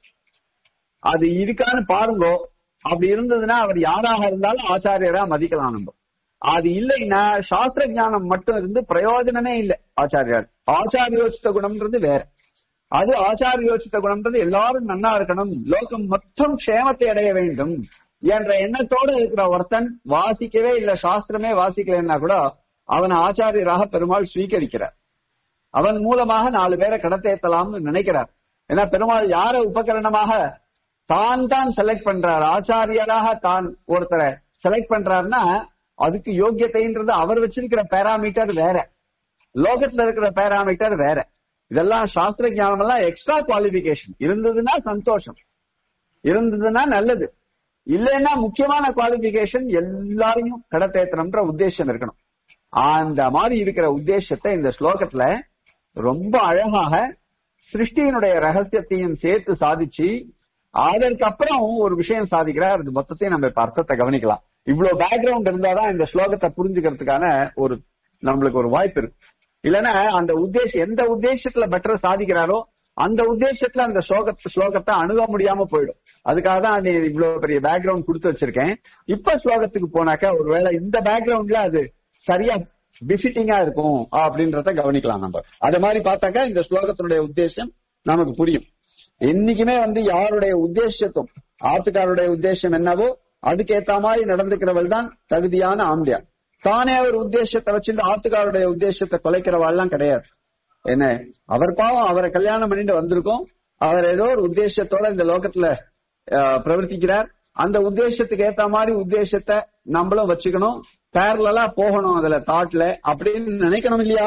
அது இருக்கான்னு பாருங்கோ அப்படி இருந்ததுன்னா அவர் யாராக இருந்தாலும் ஆச்சாரியரா மதிக்கலாம் நம்ம அது இல்லைன்னா சாஸ்திர ஞானம் மட்டும் இருந்து பிரயோஜனமே இல்லை ஆச்சாரியார் ஆச்சாரியோசித்த குணம்ன்றது வேற அது ஆச்சாரியோசித்த குணம்ன்றது எல்லாரும் நன்னா இருக்கணும் லோகம் மொத்தம் க்ஷேமத்தை அடைய வேண்டும் என்ற எண்ணத்தோட இருக்கிற ஒருத்தன் வாசிக்கவே இல்ல சாஸ்திரமே வாசிக்கலைன்னா கூட அவன் ஆச்சாரியராக பெருமாள் ஸ்வீகரிக்கிறார் அவன் மூலமாக நாலு பேரை கடத்தேத்தலாம்னு நினைக்கிறார் ஏன்னா பெருமாள் யார உபகரணமாக தான் தான் செலக்ட் பண்றார் ஆச்சாரியராக தான் ஒருத்தரை செலக்ட் பண்றாருன்னா அதுக்கு யோக்கியத்தைன்றது அவர் வச்சிருக்கிற பேராமீட்டர் வேற லோகத்துல இருக்கிற பேராமீட்டர் வேற இதெல்லாம் சாஸ்திர ஞானம் எல்லாம் எக்ஸ்ட்ரா குவாலிபிகேஷன் இருந்ததுன்னா சந்தோஷம் இருந்ததுன்னா நல்லது இல்லைன்னா முக்கியமான குவாலிபிகேஷன் எல்லாரையும் கடத்தேத்தனம்ன்ற உத்தேசம் இருக்கணும் அந்த மாதிரி இருக்கிற உத்தேசத்தை இந்த ஸ்லோகத்துல ரொம்ப அழகாக சிருஷ்டியினுடைய ரகசியத்தையும் சேர்த்து சாதிச்சு அதற்கு அப்புறம் ஒரு விஷயம் சாதிக்கிறார் அது மொத்தத்தையும் நம்ம இப்ப அர்த்தத்தை கவனிக்கலாம் இவ்வளவு பேக்ரவுண்ட் இருந்தாதான் இந்த ஸ்லோகத்தை புரிஞ்சுக்கிறதுக்கான ஒரு நம்மளுக்கு ஒரு வாய்ப்பு இருக்கு இல்லைன்னா அந்த உத்தேசம் எந்த உத்தேசத்துல பெட்டர் சாதிக்கிறாரோ அந்த உத்தேசத்துல அந்த ஸ்லோக ஸ்லோகத்தை அணுக முடியாம போயிடும் அதுக்காக தான் நீ இவ்வளவு பெரிய பேக்ரவுண்ட் கொடுத்து வச்சிருக்கேன் இப்ப ஸ்லோகத்துக்கு போனாக்கா ஒருவேளை இந்த பேக்ரவுண்ட்ல அது சரியா பிஃபிட்டிங்கா இருக்கும் அப்படின்றத கவனிக்கலாம் நம்ம அது மாதிரி பார்த்தாக்கா இந்த ஸ்லோகத்தினுடைய உத்தேசம் நமக்கு புரியும் என்னைக்குமே வந்து யாருடைய உத்தேசத்தும் ஆத்துக்காருடைய உத்தேசம் என்னவோ அதுக்கேத்த மாதிரி நடந்துக்கிறவள் தான் தகுதியான ஆம்பியா தானே அவர் உத்தேசத்தை வச்சுட்டு ஆத்துக்காருடைய உத்தேசத்தை கொலைக்கிறவாள்லாம் கிடையாது என்ன அவர் பாவம் அவரை கல்யாணம் பண்ணிட்டு வந்திருக்கோம் அவர் ஏதோ ஒரு உத்தேசத்தோட இந்த லோகத்துல அஹ், பிரவர்த்திக்கிறார் அந்த உத்தேசத்துக்கு ஏத்த மாதிரி உத்தேசத்தை நம்மளும் வச்சுக்கணும் பேரலா போகணும் அதுல தாட்ல அப்படின்னு நினைக்கணும் இல்லையா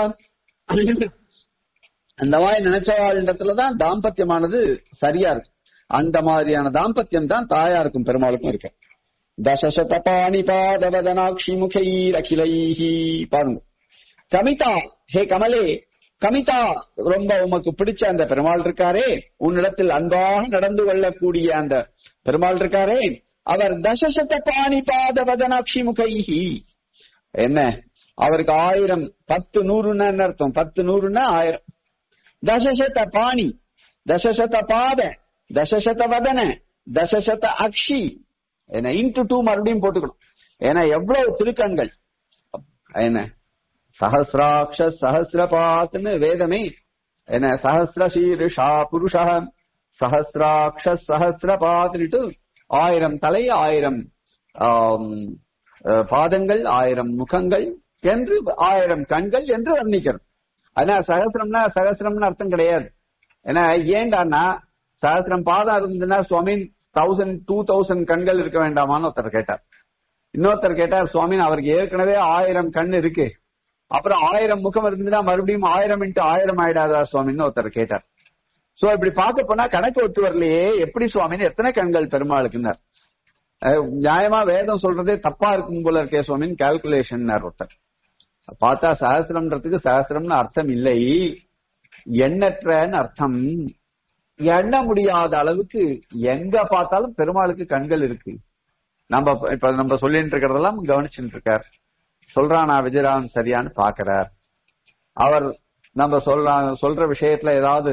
அந்த மாதிரி நினைச்சவாளிடத்துலதான் தாம்பத்தியமானது சரியா இருக்கு அந்த மாதிரியான தாம்பத்தியம் தான் தாயாருக்கும் பெருமாளுக்கும் இருக்கு தசசத பாணிபாதவதனாட்சி முகைர் அகிலைஹி பாருங்க கமிதா ஹே கமலே கமிதா ரொம்ப உமக்கு பிடிச்ச அந்த பெருமாள் இருக்காரே உன்னிடத்தில் அன்பாக நடந்து கொள்ளக்கூடிய அந்த பெருமாள் இருக்காரே அவர் தசசத பாணி பாத வதனாட்சி முகைஹி என்ன அவருக்கு ஆயிரம் பத்து நூறுன்னா என்ன அர்த்தம் பத்து நூறுன்னா ஆயிரம் தசசத பாணி தசசத பாத தசசத வதன தசசத அக்ஷி என்ன இன்டு டூ மறுபடியும் போட்டுக்கணும் ஏன்னா எவ்வளவு திருக்கண்கள் என்ன சஹசிராட்ச சஹசிரபாத்னு வேதமே என்ன சஹசிர சீருஷா புருஷ சஹசிராட்ச சஹசிரபாத்னுட்டு ஆயிரம் தலை ஆயிரம் ஆம், அஹ், பாதங்கள் ஆயிரம் முகங்கள் என்று ஆயிரம் கண்கள் என்று வர்ணிக்கிறது ஆனா சகசிரம்னா சகசிரம்னு அர்த்தம் கிடையாது ஏன்னா ஏண்டான்னா சகசிரம் பாதம் இருந்ததுன்னா சுவாமி தௌசண்ட் டூ தௌசண்ட் கண்கள் இருக்க வேண்டாமான்னு ஒருத்தர் கேட்டார் இன்னொருத்தர் கேட்டார் சுவாமி அவருக்கு ஏற்கனவே ஆயிரம் கண் இருக்கு அப்புறம் ஆயிரம் முகம் இருந்ததுன்னா மறுபடியும் ஆயிரம் இன்ட்டு ஆயிரம் ஆயிடாதா சுவாமின்னு ஒருத்தர் கேட்டார் சோ இப்படி பார்க்க போனா கணக்கு ஒத்து வரலையே எப்படி சுவாமின்னு எத்தனை கண்கள் பெருமாளுக்குன்னார் அஹ், நியாயமா வேதம் சொல்றதே தப்பா இருக்கும் போல இருக்கே சுவாமின்னு கால்குலேஷன் ஒருத்தர் பார்த்தா சகசிரம்ன்றதுக்கு சகசிரம்னு அர்த்தம் இல்லை எண்ணற்றன்னு அர்த்தம் எண்ண முடியாத அளவுக்கு எங்க பார்த்தாலும் பெருமாளுக்கு கண்கள் இருக்கு நம்ம இப்ப நம்ம சொல்லிட்டு இருக்கிறதெல்லாம் கவனிச்சுட்டு இருக்கார் சொல்றானா விஜயராமன் சரியான்னு பாக்குறார் அவர் நம்ம சொல்ற சொல்ற விஷயத்துல ஏதாவது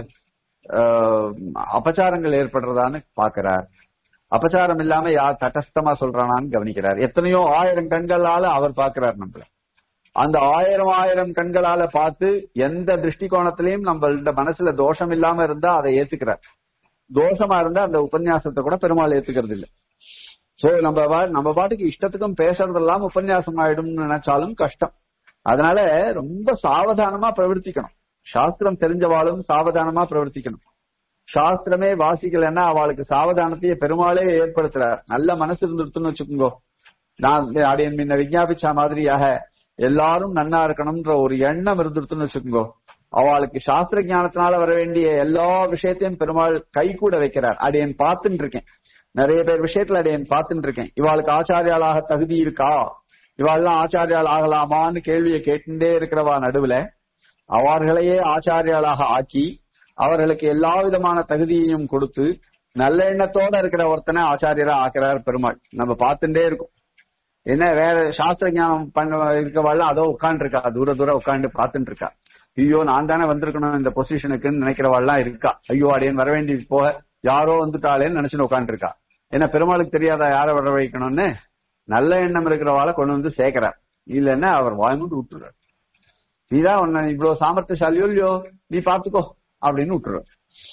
ஆஹ், அபச்சாரங்கள் ஏற்படுறதான்னு பாக்குறார் அபச்சாரம் இல்லாம யார் தட்டஸ்தமா சொல்றானான்னு கவனிக்கிறார் எத்தனையோ ஆயிரம் கண்களால அவர் பாக்குறார் நம்மள அந்த ஆயிரம் ஆயிரம் கண்களால பார்த்து எந்த திருஷ்டிகோணத்திலையும் நம்மளோட மனசுல தோஷம் இல்லாம இருந்தா அதை ஏத்துக்கிறார் தோஷமா இருந்தா அந்த உபன்யாசத்தை கூட பெருமாள் ஏத்துக்கிறது இல்ல சோ நம்ம பா- நம்ம பாட்டுக்கு இஷ்டத்துக்கும் பேசுறதெல்லாம் உபன்யாசம் ஆயிடும்னு நினைச்சாலும் கஷ்டம் அதனால ரொம்ப சாவதானமா பிரவர்த்திக்கணும் சாஸ்திரம் தெரிஞ்சவாளும் சாவதானமா பிரவர்த்திக்கணும் சாஸ்திரமே வாசிக்கலைன்னா அவளுக்கு சாவதானத்தையே பெருமாளே ஏற்படுத்துறார் நல்ல மனசு இருந்துருத்துன்னு வச்சுக்கோங்க நான் அடியன் முன்ன விஞ்ஞாபிச்ச மாதிரியாக எல்லாரும் நன்னா இருக்கணும்ன்ற ஒரு எண்ணம் இருந்துருத்துன்னு வச்சுக்கோங்க அவளுக்கு சாஸ்திர ஞானத்தினால வர வேண்டிய எல்லா விஷயத்தையும் பெருமாள் கை கூட வைக்கிறார் அடியன் பார்த்துட்டு இருக்கேன் நிறைய பேர் விஷயத்துல அடியன் பார்த்துட்டு இருக்கேன் இவாளுக்கு ஆச்சாரியாளாக தகுதி இருக்கா இவாள்லாம் ஆச்சாரியால் ஆகலாமான்னு கேள்வியை கேட்டுட்டே இருக்கிறவா நடுவுல அவர்களையே ஆச்சாரியாளாக ஆக்கி அவர்களுக்கு எல்லா விதமான தகுதியையும் கொடுத்து நல்ல எண்ணத்தோட இருக்கிற ஒருத்தனை ஆச்சாரியரா ஆக்குறார் பெருமாள் நம்ம பார்த்துட்டே இருக்கோம் என்ன வேற சாஸ்திர ஞானம் பண்ண இருக்கவாள் அதோ உட்கார்ந்து இருக்கா தூர தூரம் உட்கார்ந்து பார்த்துட்டு இருக்கா ஐயோ நான் தானே வந்திருக்கணும் இந்த பொசிஷனுக்குன்னு நினைக்கிறவாள்லாம் இருக்கா ஐயோ அடையன் வர வேண்டி போக யாரோ வந்துட்டாளேன்னு நினைச்சுன்னு உட்கார்ந்து இருக்கா ஏன்னா பெருமாளுக்கு தெரியாதா யாரை வர வைக்கணும்னு நல்ல எண்ணம் இருக்கிறவாளை கொண்டு வந்து சேர்க்கிறார் இல்லைன்னா அவர் வாய்மூட்டு விட்டுறார் நீதான் உன்னை இவ்வளவு சாமர்த்தியசாலியோ இல்லையோ நீ பாத்துக்கோ அப்படின்னு விட்டுறார்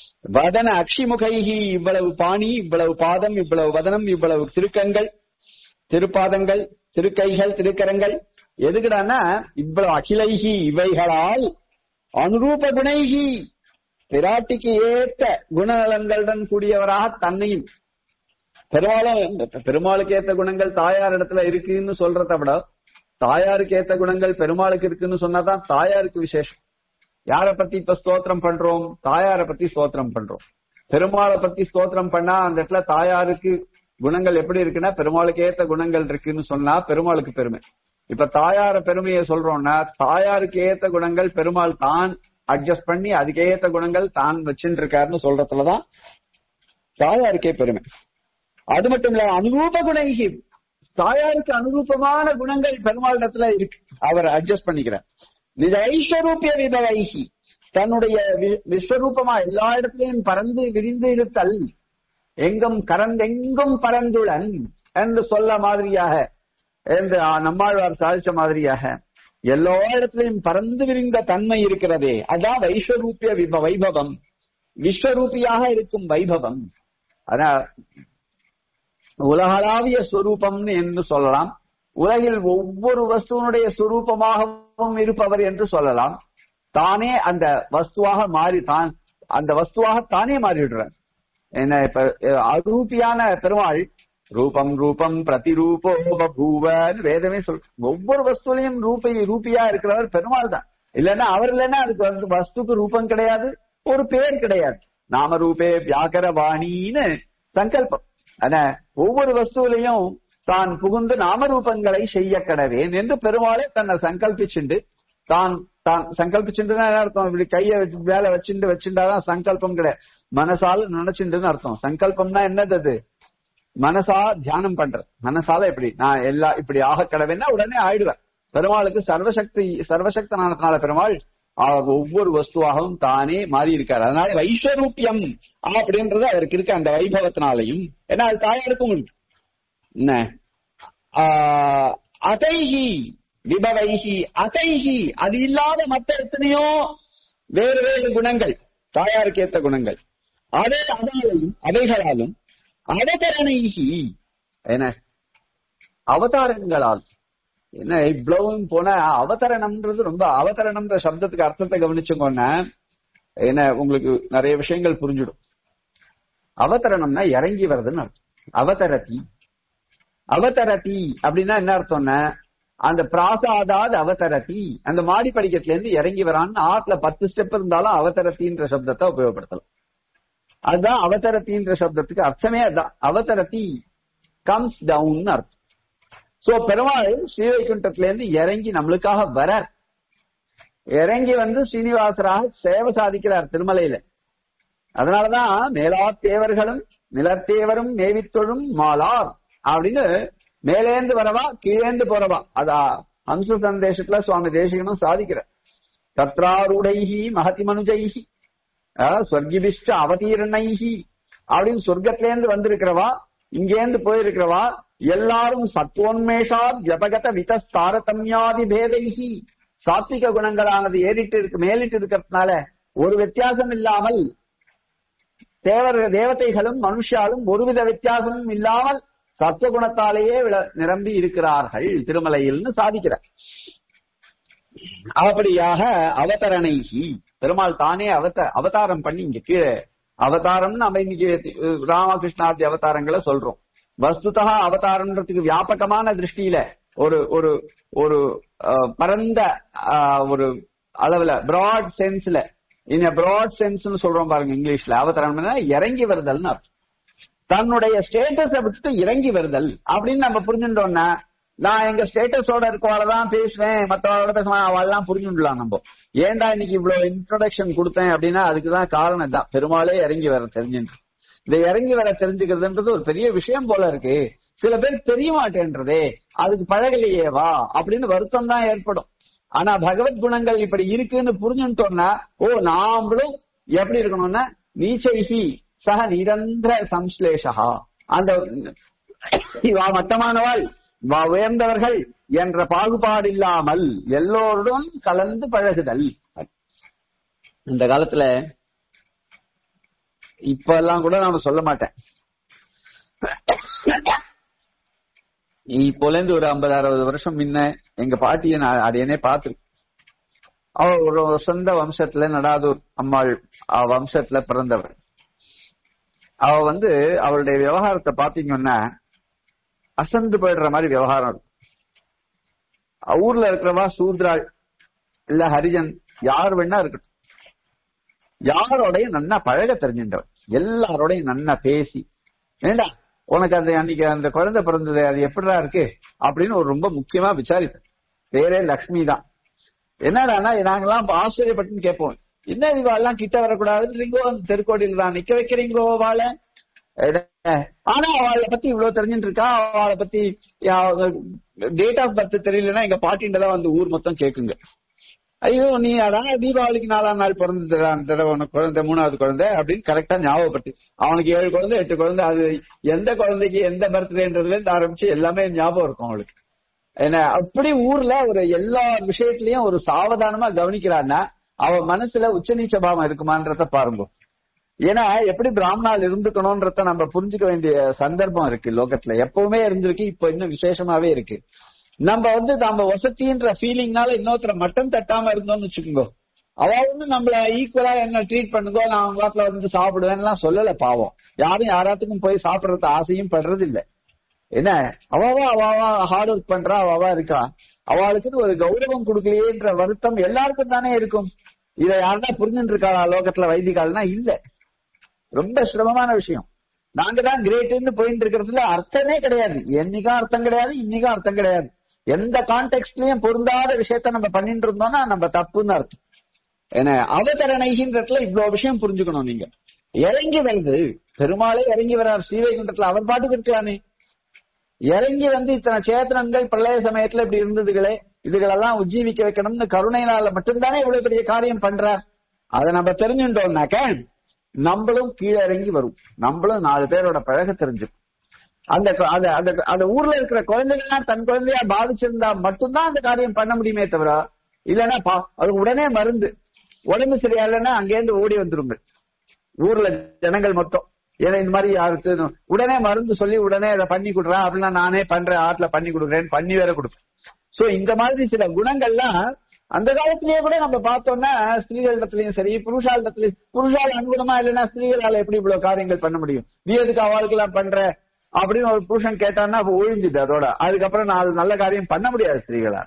வதன அக்ஷிமுகைகி இவ்வளவு பாணி இவ்வளவு பாதம் இவ்வளவு வதனம் இவ்வளவு திருக்கங்கள் திருப்பாதங்கள் திருக்கைகள் திருக்கரங்கள் எதுக்குடான்னா இவ்வளவு அகிலைகி இவைகளால் அனுரூப குணைகி பிராட்டிக்கு ஏற்ற குணநலன்களுடன் கூடியவராக தன்னையும் பெருமாளும் பெருமாளுக்கு ஏத்த குணங்கள் தாயார் இடத்துல இருக்குன்னு சொல்றத விட தாயாருக்கு ஏத்த குணங்கள் பெருமாளுக்கு இருக்குன்னு சொன்னாதான் தாயாருக்கு விசேஷம் யார பத்தி இப்ப ஸ்தோத்திரம் பண்றோம் தாயார பத்தி ஸ்தோத்திரம் பண்றோம் பெருமாளை பத்தி ஸ்தோத்திரம் பண்ணா அந்த இடத்துல தாயாருக்கு குணங்கள் எப்படி இருக்குன்னா பெருமாளுக்கு ஏத்த குணங்கள் இருக்குன்னு சொன்னா பெருமாளுக்கு பெருமை இப்ப தாயார பெருமையை சொல்றோம்னா தாயாருக்கு ஏத்த குணங்கள் பெருமாள் தான் அட்ஜஸ்ட் பண்ணி அதுக்கு ஏத்த குணங்கள் தான் வச்சுட்டு இருக்காருன்னு சொல்றதுலதான் தாயாருக்கே பெருமை அது மட்டும் இல்ல அனுரூப குணங்கி தாயாருக்கு அனுரூபமான குணங்கள் பெருமாளிடத்துல இருக்கு அவர் அட்ஜஸ்ட் பண்ணிக்கிறார் நிஜ ஐஸ்வரூபிய விபவைகி தன்னுடைய வி- விஸ்வரூபமா எல்லா இடத்திலையும் பறந்து விரிந்து இருத்தல் எங்கும் கரந்தெங்கும் பரந்துளன் என்று சொல்ல மாதிரியாக என்று ஆ, நம்மாழ்வார் சாதிச்ச மாதிரியாக எல்லா இடத்திலையும் பறந்து விரிந்த தன்மை இருக்கிறதே அதான் வைஸ்வரூபிய விப வைபவம் விஸ்வரூபியாக இருக்கும் வைபவம் அதான் உலகளாவிய ஸ்வரூபம்னு என்று சொல்லலாம் உலகில் ஒவ்வொரு வஸ்துவனுடைய சுரூபமாகவும் இருப்பவர் என்று சொல்லலாம் தானே அந்த வஸ்துவாக மாறி தான் அந்த வஸ்துவாக தானே மாறிடுறார் என்ன இப்ப அஹ், அரூபியான பெருமாள் ரூபம் ரூபம் பிரதிரூபோ பபூவன்னு வேதமே சொல் ஒவ்வொரு வஸ்துலையும் ரூபி ரூபியா இருக்கிறவர் பெருமாள் தான் இல்லைன்னா அவர் இல்லைன்னா அதுக்கு வந்து வஸ்துக்கு ரூபம் கிடையாது ஒரு பேர் கிடையாது நாம ரூபே வியாகர வாணின்னு சங்கல்பம் ஆனா ஒவ்வொரு வஸ்துவிலையும் தான் புகுந்து நாமரூபங்களை செய்ய கடவேன் என்று பெருமாளே தன்னை சங்கல்பிச்சுண்டு தான் தான் சங்கல்பிச்சுட்டுனா என்ன அர்த்தம் இப்படி கைய வச்சு வேலை வச்சுட்டு வச்சுட்டாதான் சங்கல்பம் கிடையாது மனசால நினைச்சுட்டுன்னு அர்த்தம் சங்கல்பம்னா என்னது அது மனசா தியானம் பண்றது மனசால இப்படி நான் எல்லா இப்படி ஆக கடவேன்னா உடனே ஆயிடுவேன் பெருமாளுக்கு சர்வசக்தி சர்வசக்தனானதுனால பெருமாள் அவர் ஒவ்வொரு வஸ்துவாகவும் தானே மாறி இருக்காரு அதனால வைஸ்வரூபியம் அப்படின்றது அவருக்கு இருக்க அந்த வைபவத்தினாலையும் ஏன்னா அது தாயாருக்கும் உண்டு என்ன ஆஹ், அதைஹி விபவைஹி அதைஹி அது இல்லாத மற்ற எத்தனையோ வேறு வேறு குணங்கள் தாயாருக்கு ஏத்த குணங்கள் அதே அதாலையும் அவைகளாலும் அவதரணைகி என்ன அவதாரங்களால் என்ன இவ்வளவும் போன அவதரணம்ன்றது ரொம்ப அவதரணம்ன்ற சப்தத்துக்கு அர்த்தத்தை கவனிச்சுக்கோன்னா என்ன உங்களுக்கு நிறைய விஷயங்கள் புரிஞ்சிடும் அவதரணம்னா இறங்கி வர்றதுன்னு அர்த்தம் அவதரதி அவதரதி அப்படின்னா என்ன அர்த்தம்னா அந்த பிராசாதாத் அவதரதி அந்த மாடி படிக்கட்டுல இருந்து இறங்கி வரான்னு ஆத்துல பத்து ஸ்டெப் இருந்தாலும் அவதரத்தின்ற சப்தத்தை உபயோகப்படுத்தலாம் அதுதான் அவதரத்தின்ற சப்தத்துக்கு அர்த்தமே அதுதான் அவதரதி கம்ஸ் டவுன் அர்த்தம் சோ பெருமாள் ஸ்ரீவைகுண்டத்துல இருந்து இறங்கி நம்மளுக்காக வரார் இறங்கி வந்து ஸ்ரீனிவாசராக சேவை சாதிக்கிறார் திருமலையில அதனாலதான் மேலாத்தேவர்களும் நிலத்தேவரும் நேவித்தொழும் மாலார் அப்படின்னு மேலேந்து வரவா கீழேந்து போறவா அதா ஹம்ச சந்தேசத்துல சுவாமி தேசிகனும் சாதிக்கிறார் தத்ராருடைஹி மகதி மனுஜைஹி ஸ்வர்கிபிஷ்ட அவதீர்ணைஹி அப்படின்னு சொர்க்கத்திலேருந்து வந்திருக்கிறவா இங்கேந்து போயிருக்கிறவா எல்லாரும் சத்வோன்மேஷா ஜபகத வித தாரதமியாதி பேதைஹி சாத்விக குணங்களானது ஏறிட்டு இருக்கு மேலிட்டு இருக்கிறதுனால ஒரு வித்தியாசம் இல்லாமல் தேவர் தேவதைகளும் மனுஷாலும் ஒருவித வித்தியாசமும் இல்லாமல் சத்துவகுணத்தாலேயே விள- நிரம்பி இருக்கிறார்கள் திருமலையில்னு சாதிக்கிறார் அப்படியாக அவதரணைகி பெருமாள் தானே அவத அவதாரம் பண்ணி இங்க கீழே அவதாரம்னு நம்ம இன்னைக்கு அஹ், ராமகிருஷ்ணாதி அவதாரங்களை சொல்றோம் வஸ்துதா அவதாரம்ன்றதுக்கு வியாபகமான திருஷ்டியில ஒரு ஒரு ஒரு அஹ், பரந்த அஹ், ஒரு அளவுல பிராட் சென்ஸ்ல இன் பிராட் சென்ஸ்னு சொல்றோம் பாருங்க இங்கிலீஷ்ல அவதாரம்னா இறங்கி வருதல்னு அர்த்தம் தன்னுடைய ஸ்டேட்டஸை விட்டுட்டு இறங்கி வருதல் அப்படின்னு நம்ம புரிஞ்சுட்டோம்னா நான் எங்க ஸ்டேட்டஸோட இருக்கவாளதான் பேசுவேன் மத்தவளோட பேசுவேன் அவள்லாம் புரிஞ்சுடலாம் நம்ம ஏன்டா இன்னைக்கு இவ்வளவு இன்ட்ரோடக்ஷன் கொடுத்தேன் அப்படின்னா அதுக்குதான் காரணம் தான் பெருமாளே இறங்கி வர தெரிஞ்சுட்டு இந்த இறங்கி வர தெரிஞ்சுக்கிறதுன்றது ஒரு பெரிய விஷயம் போல இருக்கு சில பேருக்கு தெரிய மாட்டேன்றதே அதுக்கு பழகலையேவா அப்படின்னு வருத்தம் தான் ஏற்படும் ஆனா பகவத் குணங்கள் இப்படி இருக்குன்னு புரிஞ்சுட்டோம்னா ஓ நாமளும் எப்படி இருக்கணும்னா நீச்சைகி சக நிரந்தர சம்ஸ்லேஷா அந்த இவா மட்டமானவாள் வா உயர்ந்தவர்கள் என்ற பாகுபாடு இல்லாமல் எல்லோருடன் கலந்து பழகுதல் இந்த காலத்துல இப்ப எல்லாம் கூட நாம சொல்ல மாட்டேன் இப்போல இருந்து ஒரு ஐம்பது அறுபது வருஷம் முன்ன எங்க பாட்டியை நான் அடையனே பார்த்து அவ ஒரு சொந்த வம்சத்துல நடாதூர் அம்மாள் அவ வம்சத்துல பிறந்தவர் அவ வந்து அவளுடைய விவகாரத்தை பாத்தீங்கன்னா அசந்து போயிடுற மாதிரி விவகாரம் இருக்கும் ஊர்ல இருக்கிறவா சூத்ராள் இல்ல ஹரிஜன் யார் வேணா இருக்கட்டும் யாரோடையும் நன்னா பழக தெரிஞ்சின்றவர் எல்லாரோடையும் நன்னா பேசி ஏண்டா உனக்கு அந்த அன்னைக்கு அந்த குழந்தை பிறந்தது அது எப்படிடா இருக்கு அப்படின்னு ஒரு ரொம்ப முக்கியமா விசாரிப்பேன் பேரே லக்ஷ்மி தான் என்னடானா நாங்கெல்லாம் ஆச்சரியப்பட்டுன்னு கேட்போம் என்ன இவாள்லாம் கிட்ட வரக்கூடாதுன்றீங்கோ அந்த தெருக்கோடியில் தான் நிக்க வைக்கிறீங்கோ வாழ ஆனா அவளை பத்தி இவ்வளவு தெரிஞ்சுட்டு இருக்கா அவளை பத்தி டேட் ஆஃப் பர்த் தெரியலன்னா எங்க பாட்டின்ட்டு தான் வந்து ஊர் மொத்தம் கேக்குங்க ஐயோ நீ அதான் தீபாவளிக்கு நாலாம் நாள் பிறந்தது அந்த தடவை உனக்கு குழந்தை மூணாவது குழந்தை அப்படின்னு கரெக்டா ஞாபகப்பட்டு அவனுக்கு ஏழு குழந்தை எட்டு குழந்தை அது எந்த குழந்தைக்கு எந்த பர்த்டேன்றதுல இருந்து ஆரம்பிச்சு எல்லாமே ஞாபகம் இருக்கும் அவளுக்கு என்ன அப்படி ஊர்ல ஒரு எல்லா விஷயத்திலயும் ஒரு சாவதானமா கவனிக்கிறான்னா அவ மனசுல உச்சநீச்ச பாவம் இருக்குமான்றத பாருங்க ஏன்னா எப்படி பிராமணால் இருந்துக்கணும்ன்றத நம்ம புரிஞ்சுக்க வேண்டிய சந்தர்ப்பம் இருக்கு லோகத்துல எப்பவுமே இருந்திருக்கு இப்ப இன்னும் விசேஷமாவே இருக்கு நம்ம வந்து நம்ம வசதின்ற ஃபீலிங்னால இன்னொருத்தர மட்டம் தட்டாம இருந்தோம்னு வச்சுக்கோங்க அவ வந்து நம்மள ஈக்குவலா என்ன ட்ரீட் பண்ணுங்கோ நான் அவங்க வாட்டில வந்து சாப்பிடுவேன்லாம் சொல்லல பாவம் யாரும் யாராத்துக்கும் போய் சாப்பிடறது ஆசையும் படுறது இல்ல என்ன அவாவா அவாவா ஹார்ட் ஒர்க் பண்றா அவாவா இருக்கா அவளுக்குன்னு ஒரு கௌரவம் கொடுக்கலையேன்ற வருத்தம் எல்லாருக்கும் தானே இருக்கும் இதை யாருன்னா புரிஞ்சுட்டு இருக்காளா லோகத்துல வைதிகால்னா இல்ல ரொம்ப சிரமமான விஷயம் நாங்க தான் கிரேட்னு போயிட்டு இருக்கிறதுல அர்த்தமே கிடையாது என்னைக்கும் அர்த்தம் கிடையாது இன்னைக்கும் அர்த்தம் கிடையாது எந்த கான்டெக்ட்லயும் பொருந்தாத விஷயத்த நம்ம பண்ணிட்டு இருந்தோம்னா நம்ம தப்புன்னு அர்த்தம் என்ன அவதரணைகின்றதுல இவ்வளவு விஷயம் புரிஞ்சுக்கணும் நீங்க இறங்கி வருது பெருமாளே இறங்கி வர்றார் ஸ்ரீவைகுண்டத்துல அவர் பாட்டுக்கு இருக்கலாமே இறங்கி வந்து இத்தனை சேத்தனங்கள் பிரளய சமயத்துல இப்படி இருந்ததுகளே இதுகளெல்லாம் உஜ்ஜீவிக்க வைக்கணும்னு கருணையினால மட்டும்தானே இவ்வளவு பெரிய காரியம் பண்றார் அதை நம்ம தெரிஞ்சுட்டோம்னாக்க நம்மளும் கீழே இறங்கி வரும் நம்மளும் நாலு பேரோட பழக தெரிஞ்சுக்கும் அந்த கு- அந்த அந்த அந்த ஊர்ல இருக்கிற குழந்தைகள்லாம் தன் குழந்தையா பாதிச்சிருந்தா மட்டும்தான் அந்த காரியம் பண்ண முடியுமே தவிர இல்லைன்னா பா- அது உடனே மருந்து உடம்பு சரியா இல்லைன்னா அங்கேருந்து ஓடி வந்துருங்க ஊர்ல ஜனங்கள் மொத்தம் ஏன்னா இந்த மாதிரி யாருக்கு உடனே மருந்து சொல்லி உடனே அதை பண்ணி கொடுறேன் அப்படின்னா நானே பண்றேன் ஆட்ல பண்ணி கொடுக்குறேன்னு பண்ணி வேற கொடுப்பேன் சோ இந்த மாதிரி சில குணங்கள்லாம் அந்த காலத்திலேயே கூட நம்ம பார்த்தோம்னா ஸ்திரீகளிடத்திலயும் சரி புருஷாளிடத்திலயும் புருஷால் அனுகுணமா இல்லைன்னா ஸ்திரீகளால எப்படி இவ்வளவு காரியங்கள் பண்ண முடியும் நீ எதுக்கு அவளுக்கு எல்லாம் பண்ற அப்படின்னு ஒரு புருஷன் கேட்டான்னா அப்ப ஒழிஞ்சுது அதோட அதுக்கப்புறம் நாலு நல்ல காரியம் பண்ண முடியாது ஸ்திரீகளா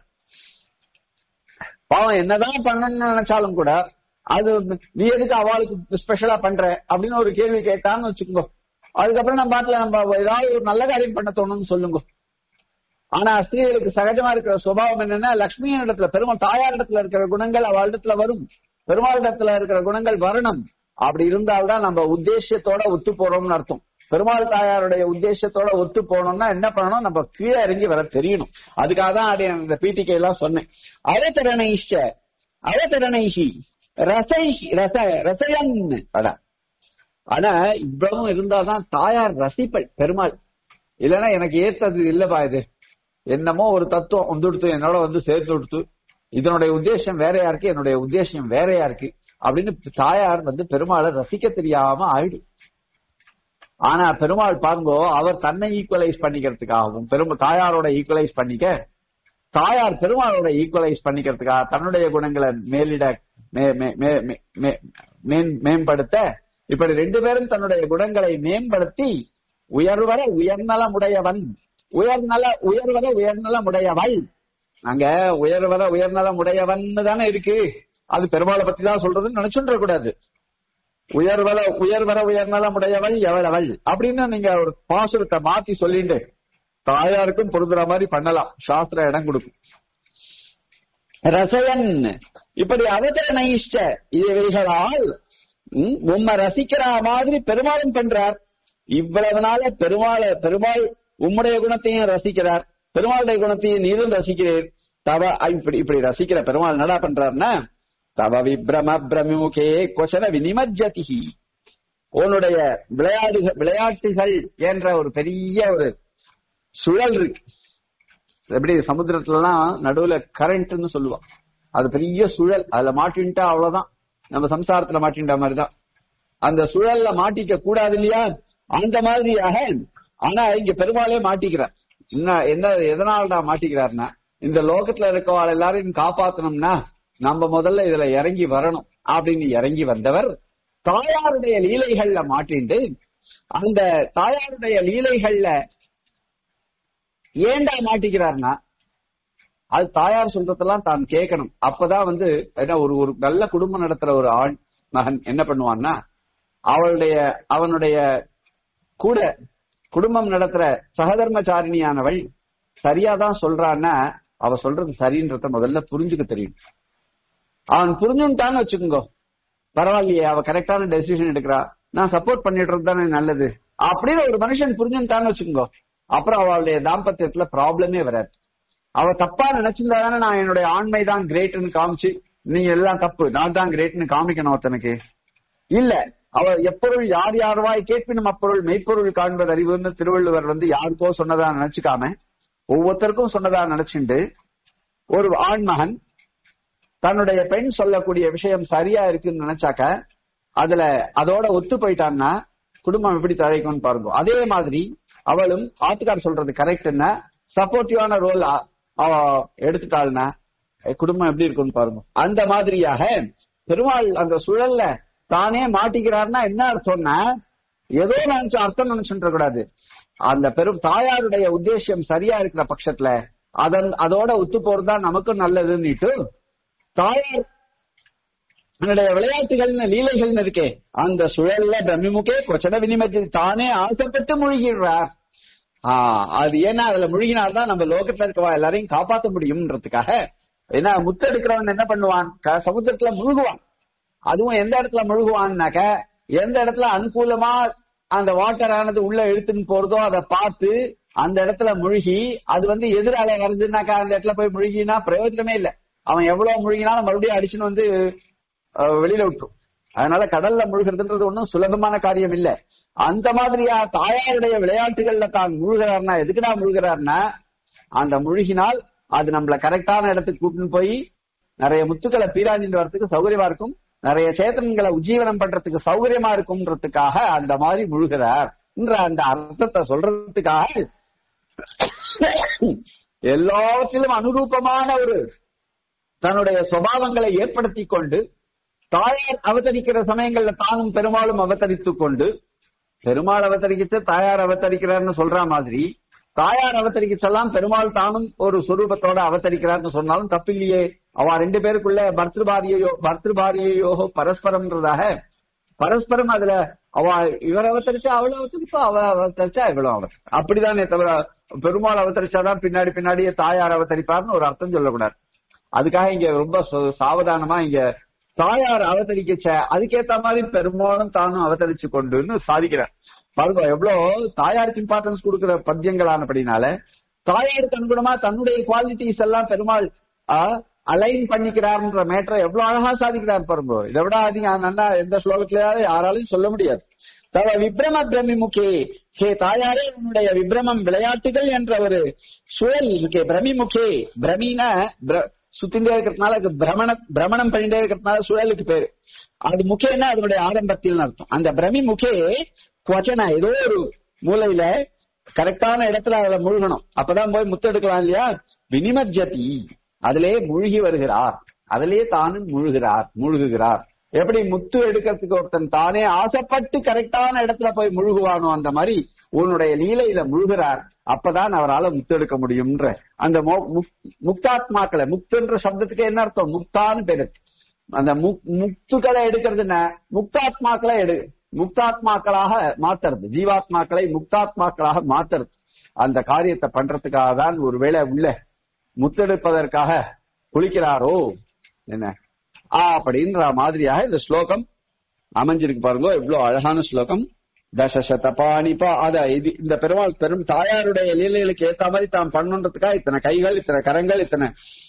பாவம் என்னதான் பண்ணணும்னு நினைச்சாலும் கூட அது நீ எதுக்கு அவளுக்கு ஸ்பெஷலா பண்ற அப்படின்னு ஒரு கேள்வி கேட்டான்னு வச்சுக்கோங்க அதுக்கப்புறம் நம்ம பாட்டுல நம்ம ஏதாவது ஒரு நல்ல காரியம் பண்ண தோணும்னு சொல்லுங்க ஆனா ஸ்திரீகளுக்கு சகஜமா இருக்கிற சுபாவம் என்னன்னா லட்சுமியின் இடத்துல பெருமாள் தாயார் இடத்துல இருக்கிற குணங்கள் அவள் இடத்துல வரும் பெருமாள் இடத்துல இருக்கிற குணங்கள் வரணும் அப்படி இருந்தால்தான் நம்ம உத்தேசியத்தோட ஒத்து போறோம்னு அர்த்தம் பெருமாள் தாயாருடைய உத்தேசத்தோட ஒத்து போனோம்னா என்ன பண்ணணும் நம்ம கீழே இறங்கி வர தெரியணும் அதுக்காக தான் அது இந்த பீட்டிகை எல்லாம் சொன்னேன் அவதரணைஷ அவதரணைஷி ரசைஷி ரச ரசயன் அதான் ஆனா இவ்வளவும் இருந்தாதான் தாயார் ரசிப்பள் பெருமாள் இல்லைன்னா எனக்கு ஏத்தது இல்லப்பா இது என்னமோ ஒரு தத்துவம் வந்துடுத்து என்னோட வந்து சேர்த்து கொடுத்து இதனுடைய உத்தேசம் வேறையா இருக்கு என்னுடைய உத்தேசம் வேறையா இருக்கு அப்படின்னு தாயார் வந்து பெருமாளை ரசிக்க தெரியாம ஆயிடும் ஆனா பெருமாள் பாருங்கோ அவர் தன்னை ஈக்குவலைஸ் பண்ணிக்கிறதுக்காகவும் பெரும் தாயாரோட ஈக்குவலைஸ் பண்ணிக்க தாயார் பெருமாளோட ஈக்குவலைஸ் பண்ணிக்கிறதுக்காக தன்னுடைய குணங்களை மேலிட மே- மே- மே- மே- மே- மேம்- மேம்படுத்த இப்படி ரெண்டு பேரும் தன்னுடைய குணங்களை மேம்படுத்தி உயர்வர உயர்நலமுடையவன் உயர்நல உயர்வர உயர்நலமுடையவள் அங்க உயர்வர உயர்நலமுடையவன் தானே இருக்கு அது பெருமாளை பத்தி தான் சொல்றதுன்னு நினைச்சுன்ற கூடாது உயர்வர உயர்வர உயர்நலமுடையவள் எவளவள் அப்படின்னு நீங்க ஒரு பாசுரத்தை மாத்தி சொல்லிட்டு தாயாருக்கும் பொருந்துற மாதிரி பண்ணலாம் சாஸ்திர இடம் கொடுக்கும் ரசயன் இப்படி அவதரண இஷ்ட இவைகளால் ம், உம்மை ரசிக்கிற மாதிரி பெருமாளும் பண்றார் இவ்வளவு நாள பெருமாளை பெருமாள் உம்முடைய குணத்தையும் ரசிக்கிறார் பெருமாளுடைய குணத்தையும் நீரும் ரசிக்கிறீர் தவ இப்படி இப்படி ரசிக்கிற பெருமாள் என்னடா பண்றாருன்னா தவ விப்ரம பிரமுகே கொசர வினிமஜ்ஜதிஹி உன்னுடைய விளையாடு விளையாட்டுகள் என்ற ஒரு பெரிய ஒரு சுழல் இருக்கு எப்படி சமுத்திரத்துலலாம் நடுவுல கரண்ட்னு சொல்லுவான் அது பெரிய சுழல் அதுல மாட்டின்ட்டா அவ்வளவுதான் நம்ம சம்சாரத்துல மாட்டின்ற மாதிரிதான் அந்த சுழல்ல மாட்டிக்க கூடாது இல்லையா அந்த மாதிரியாக ஆனா இங்க பெருமாளே மாட்டிக்கிறார் என்ன என்ன எதனாலடா மாட்டிக்கிறார்னா இந்த லோகத்துல இருக்கவாள் எல்லாரையும் காப்பாத்தணும்னா நம்ம முதல்ல இதுல இறங்கி வரணும் அப்படின்னு இறங்கி வந்தவர் தாயாருடைய லீலைகள்ல மாட்டிண்டு அந்த தாயாருடைய லீலைகள்ல ஏண்டா மாட்டிக்கிறார்னா அது தாயார் சொல்றதெல்லாம் தான் கேட்கணும் அப்பதான் வந்து ஏன்னா ஒரு ஒரு நல்ல குடும்பம் நடத்துற ஒரு ஆண் மகன் என்ன பண்ணுவான்னா அவளுடைய அவனுடைய கூட குடும்பம் நடத்துற சகதர்மச்சாரிணியானவள் சரியாதான் சொல்றான்னா அவ சொல்றது சரின்றத முதல்ல புரிஞ்சுக்க தெரியும் அவன் புரிஞ்சுட்டான்னு வச்சுக்கோங்க பரவாயில்லையே அவ கரெக்டான டெசிஷன் எடுக்கிறா நான் சப்போர்ட் பண்ணிடுறது தானே நல்லது அப்படின்னு ஒரு மனுஷன் புரிஞ்சுட்டான்னு வச்சுக்கோங்க அப்புறம் அவளுடைய தாம்பத்தியத்துல ப்ராப்ளமே வராது அவ தப்பா நினைச்சிருந்தா தானே நான் என்னுடைய ஆண்மை தான் கிரேட்னு காமிச்சு நீங்க எல்லாம் தப்பு நான் தான் கிரேட்னு காமிக்கணும் ஒருத்தனுக்கு இல்ல அவ எப்பொருள் யார் யார்வாய் கேட்பினும் அப்பொருள் மெய்ப்பொருள் காண்பது அறிவுன்னு திருவள்ளுவர் வந்து யாருக்கோ சொன்னதா நினைச்சுக்காம ஒவ்வொருத்தருக்கும் சொன்னதா நினைச்சுண்டு ஒரு ஆண்மகன் தன்னுடைய பெண் சொல்லக்கூடிய விஷயம் சரியா இருக்குன்னு நினைச்சாக்க அதுல அதோட ஒத்து போயிட்டான்னா குடும்பம் எப்படி தழைக்கும்னு பாருங்க அதே மாதிரி அவளும் ஆத்துக்கார் சொல்றது கரெக்ட்னா சப்போர்ட்டிவான ரோல் அவ எடுத்துட்டாள்னா அஹ் குடும்பம் எப்படி இருக்கும்னு பாருங்க அந்த மாதிரியாக பெருமாள் அந்த சுழல்ல தானே மாட்டிக்கிறார்னா என்ன அர்த்தம்னா ஏதோ நினைச்சு அர்த்தம் நினைச்சுட்டு கூடாது அந்த பெரும் தாயாருடைய உத்தேசியம் சரியா இருக்கிற பட்சத்துல அதன் அதோட ஒத்து போறதுதான் நமக்கும் நல்லதுன்னுட்டு தாயார் தன்னுடைய விளையாட்டுகள்னு லீலைகள்னு இருக்கே அந்த சுழல்ல பிரமிமுகே கொச்சட வினிமதி தானே ஆசைப்பட்டு மூழ்கிடுறார் ஆஹ் அது ஏன்னா அதுல முழுகினால்தான் நம்ம லோகத்துல இருக்கவா எல்லாரையும் காப்பாத்த முடியும்ன்றதுக்காக ஏன்னா முத்து எடுக்கிறவன் என்ன பண்ணுவான் க- சமுத்திரத்துல முழுகுவான் அதுவும் எந்த இடத்துல முழுகுவான்னாக்க எந்த இடத்துல அனுகூலமா அந்த வாட்டர் ஆனது உள்ள இழுத்துன்னு போறதோ அதை பார்த்து அந்த இடத்துல முழுகி அது வந்து எதிரால வருதுன்னாக்கா அந்த இடத்துல போய் முழுகினா பிரயோஜனமே இல்லை அவன் எவ்வளவு முழுகினாலும் மறுபடியும் அடிச்சுன்னு வந்து அஹ், வெளியில விட்டுரும் அதனால கடல்ல முழுகிறதுன்றது ஒன்றும் சுலபமான காரியம் இல்ல அந்த மாதிரியா தாயாருடைய விளையாட்டுகள்ல தான் முழுகிறார்னா எதுக்குடா முழுகிறார்னா அந்த முழுகினால் அது நம்மள கரெக்டான இடத்துக்கு கூட்டின்னு போய் நிறைய முத்துக்களை பீராஞ்சிட்டு வரதுக்கு சௌகரியமா இருக்கும் நிறைய சேத்தன்களை உஜ்ஜீவனம் பண்றதுக்கு சௌகரியமா இருக்கும்ன்றதுக்காக அந்த மாதிரி முழுகிறார் என்ற அந்த அர்த்தத்தை சொல்றதுக்காக எல்லாவற்றிலும் அனுரூபமான ஒரு தன்னுடைய சுபாவங்களை ஏற்படுத்தி கொண்டு தாயார் அவதரிக்கிற சமயங்கள்ல தானும் பெருமாளும் அவதரித்துக் கொண்டு பெருமாள் அவதரிக்கிட்டு தாயார் அவதரிக்கிறார்னு சொல்ற மாதிரி தாயார் அவதரிக்கச்செல்லாம் பெருமாள் தானும் ஒரு சுரூபத்தோட அவதரிக்கிறார்னு சொன்னாலும் தப்பில்லையே அவ ரெண்டு பேருக்குள்ள பர்திருபாரியோ பர்திருபாரியோ பரஸ்பரம்ன்றதாக பரஸ்பரம் அதுல அவ இவர் அவதரிச்சா அவள அவதரிப்பா அவ அவதரிச்சா இவ்வளவு அவர் அப்படிதானே தவிர பெருமாள் அவதரிச்சாதான் பின்னாடி பின்னாடியே தாயார் அவதரிப்பார்னு ஒரு அர்த்தம் சொல்லக்கூடாது அதுக்காக இங்க ரொம்ப சு- சாவதானமா இங்க தாயார் அவதரிக்கச்ச அதுக்கேத்த மாதிரி பெருமாளும் தானும் அவதரிச்சு கொண்டுன்னு சாதிக்கிறார் பாருங்க எவ்வளவு தாயாருக்கு இம்பார்ட்டன்ஸ் கொடுக்கிற பத்தியங்களானபடினால தாயாருக்கு அனுகுணமா தன்னுடைய குவாலிட்டிஸ் எல்லாம் பெருமாள் அலைன் பண்ணிக்கிறார்ன்ற மேட்டரை எவ்வளவு அழகா சாதிக்கிறார் பாருங்க இதை விட அதிகம் நல்லா எந்த ஸ்லோகத்திலேயாவது யாராலையும் சொல்ல முடியாது தவ விப்ரம பிரமிமுகே ஹே தாயாரே உன்னுடைய விப்ரமம் விளையாட்டுகள் என்ற ஒரு சுழல் இருக்கே பிரமிமுகே பிரமீன பிர- சுத்திண்டே இருக்கிறதுனால அதுக்கு பிரமண பிரமணம் பண்ணிட்டே இருக்கிறதுனால சுழலுக்கு பேரு அது முகேன்னா அதனுடைய ஆரம்பத்தில் அர்த்தம் அந்த பிரமி முகே குவச்சனா ஏதோ ஒரு மூலையில கரெக்டான இடத்துல அதுல முழுகணும் அப்பதான் போய் முத்தெடுக்கலாம் இல்லையா வினிமஜ்ஜதி அதிலே மூழ்கி வருகிறார் அதிலே தானும் முழுகிறார் முழுகுகிறார் எப்படி முத்து எடுக்கிறதுக்கு ஒருத்தன் தானே ஆசைப்பட்டு கரெக்டான இடத்துல போய் முழுகுவானோ அந்த மாதிரி உன்னுடைய லீலையில முழுகிறார் அப்பதான் அவரால முத்து எடுக்க முடியும்ன்ற அந்த மோ- முக்- முக்தாத்மாக்களை முக்துன்ற சப்தத்துக்கு என்ன அர்த்தம் முக்தான்னு பேரு அந்த முக்- முக்துக்களை எடுக்கிறது என்ன முக்தாத்மாக்களை எடு முக்தாத்மாக்களாக மாத்துறது ஜீவாத்மாக்களை முக்தாத்மாக்களாக மாத்துறது அந்த காரியத்தை பண்றதுக்காக தான் ஒருவேளை உள்ள முத்தெடுப்பதற்காக குளிக்கிறாரோ என்ன ஆ அப்படின்ற மாதிரியாக இந்த ஸ்லோகம் அமைஞ்சிருக்கு பாருங்க இவ்வளவு அழகான ஸ்லோகம் தசசத பாணிபா அத இது இந்த பெருமாள் பெரும் தாயாருடைய லீலைகளுக்கு ஏத்த மாதிரி தான் பண்ணணுன்றதுக்காக இத்தனை கைகள் இத்தனை கரங்கள் இத்தனை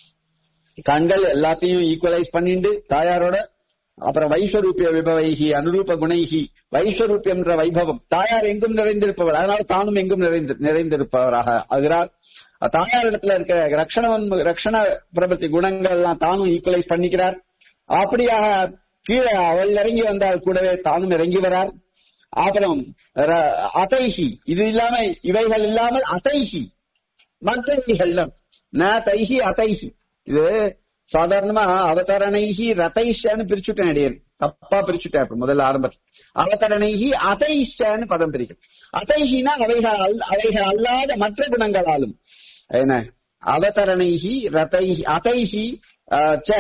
கண்கள் எல்லாத்தையும் ஈக்குவலைஸ் பண்ணிண்டு தாயாரோட அப்புறம் வைஸ்வரூபிய விபவைகி அனுரூப குணைகி வைஸ்வரூபியம்ன்ற வைபவம் தாயார் எங்கும் நிறைந்திருப்பவர் அதனால தானும் எங்கும் நிறைந்து நிறைந்திருப்பவராக ஆகிறார் தாயார் இடத்துல இருக்கிற ரக்ஷணவன் ரக்ஷண பிரபத்தி குணங்கள் எல்லாம் தானும் ஈக்குவலைஸ் பண்ணிக்கிறார் அப்படியாக கீழே அவள் இறங்கி வந்தால் கூடவே தானும் இறங்கி வரார் அப்புறம் ர- அதைஹி இது இல்லாம இவைகள் இல்லாமல் அதைஹி மற்றவைகள் ந தைஹி அதைஹி இது சாதாரணமா அவதரணைஹி ரதைஷன்னு பிரிச்சுட்டேன் அடியேன் தப்பா பிரிச்சுட்டேன் இப்ப முதல்ல ஆரம்பத்தில் அவதரணைஹி அதைஷன்னு பதம் பிரிக்கும் அதைஹினா அவைகள் அல்- அவைகள் அல்லாத மற்ற குணங்களாலும் என்ன அவதரணைஹி ரதைஹி அதைஹி ஆஹ், ச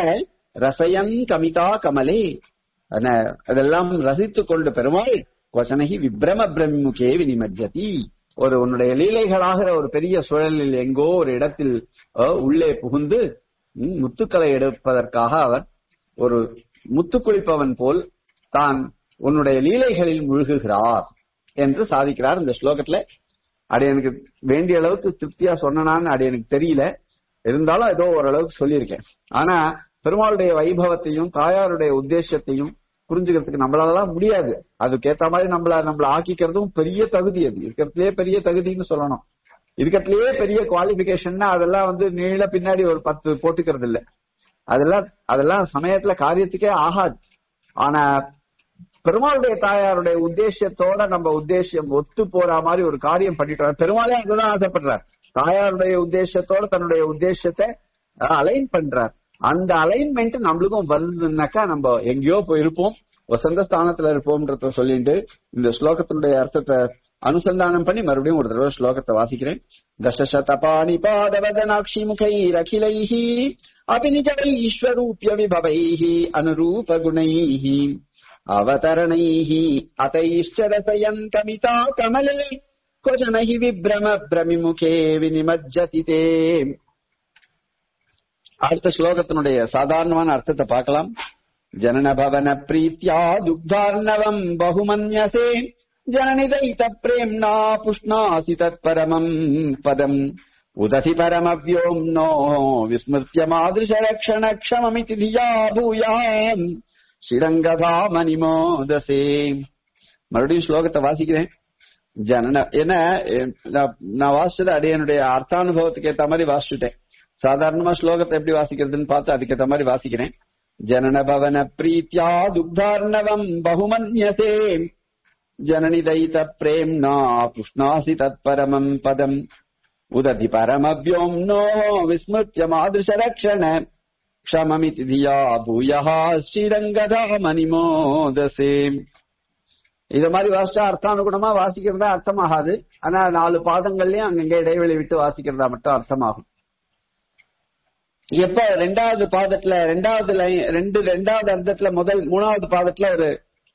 ரசயன் கமிதா கமலே என்ன, அதெல்லாம் ரசித்துக் கொண்டு பெருமாள் வசனகி விப்ரம பிரம்முகே வினிமஜ்ஜதி ஒரு உன்னுடைய லீலைகளாகிற ஒரு பெரிய சுழலில் எங்கோ ஒரு இடத்தில் அஹ், உள்ளே புகுந்து ம், முத்துக்களை எடுப்பதற்காக அவர் ஒரு முத்து குளிப்பவன் போல் தான் உன்னுடைய லீலைகளில் முழுகுகிறார் என்று சாதிக்கிறார் இந்த ஸ்லோகத்துல அது எனக்கு வேண்டிய அளவுக்கு திருப்தியா சொன்னனான்னு அது எனக்கு தெரியல இருந்தாலும் ஏதோ ஓரளவுக்கு சொல்லியிருக்கேன் ஆனா பெருமாளுடைய வைபவத்தையும் தாயாருடைய உத்தேசத்தையும் புரிஞ்சுக்கிறதுக்கு நம்மளாலலாம் முடியாது அதுக்கேத்த மாதிரி நம்மள நம்மள ஆக்கிக்கிறதும் பெரிய தகுதி அது இருக்கிறதுலயே பெரிய தகுதின்னு சொல்லணும் இருக்கிறதுலயே பெரிய குவாலிபிகேஷன்னா அதெல்லாம் வந்து நீள பின்னாடி ஒரு பத்து போட்டுக்கிறது இல்ல அதெல்லாம் அதெல்லாம் சமயத்துல காரியத்துக்கே ஆகாது ஆனா பெருமாளுடைய தாயாருடைய உத்தேசத்தோட நம்ம உத்தேசம் ஒத்து போற மாதிரி ஒரு காரியம் பண்ணிட்டு பெருமாளே அதுதான் ஆசைப்படுறார் தாயாருடைய உத்தேசத்தோட தன்னுடைய உத்தேசத்தை அலைன் பண்றார் அந்த அலைன்மெண்ட் நம்மளுக்கும் வருதுன்னாக்கா நம்ம எங்கேயோ போயிருப்போம் வசந்த ஸ்தானத்துல இருப்போம்ன்றத சொல்லிட்டு இந்த ஸ்லோகத்தினுடைய அர்த்தத்தை அனுசந்தானம் பண்ணி மறுபடியும் ஒரு தடவை ஸ்லோகத்தை வாசிக்கிறேன் தசசதபாணி பாதவதனாட்சி முகைரகிலைஹ அபிநிஜைஸ்வரூபிய விபவைஹ அனுரூப குணைஹ அவதரணைஹ அதைश्च ரசயன் கமிதா கமலே क्वचन हि विभ्रम பிரமிமுகே வினிமஜ்ஜதி தே அடுத்த ஸ்லோகத்தினுடைய சாதாரணமான அர்த்தத்தை பார்க்கலாம் ஜனன பவன பிரீத்யா துக்தார்ணவம் பகுமன்யசே ஜனனிதைத பிரேம்னா புஷ்ணாசி தத்பரமம் பதம் உதசி பரமவ்யோம்னோ விஸ்மிருத்திய மாதிருஷரக்ஷண க்ஷமமிதி தியா பூயாம் ஸ்ரீரங்கதாமணிமோதசே மறுபடியும் ஸ்லோகத்தை வாசிக்கிறேன் ஜனன என்ன நான் நான் வாசிச்சது அடியனுடைய அர்த்தானுபவத்துக்கு ஏத்த மாதிரி வாசிச்சுட்டேன் சாதாரணமா ஸ்லோகத்தை எப்படி வாசிக்கிறதுன்னு பார்த்து அதுக்கேத்த மாதிரி வாசிக்கிறேன் ஜனன பவன பிரீத்யா துக்தார்ணவம் பகுமன்யசே ஜனனி தைத பிரேம்னா புஷ்ணாசி தத்பரமம் பதம் உததி பரமவ்யோம்னோ விஸ்மிருத்திய மாதுஷரக்ஷண க்ஷமமிதி தியா பூயா ஸ்ரீரங்கதா மணிமோதசே இது மாதிரி வாசிச்சா அர்த்தானுகுணமா வாசிக்கிறதா அர்த்தமாகாது ஆனா நாலு பாதங்கள்லயும் அங்கங்க இடைவெளி விட்டு வாசிக்கிறதா மட்டும் அர்த்தமாகும் எப்ப ரெண்டாவது பாதத்துல ரெண்டாவது லைன் ரெண்டு ரெண்டாவது அர்த்தத்துல முதல் மூணாவது பாதத்துல ஒரு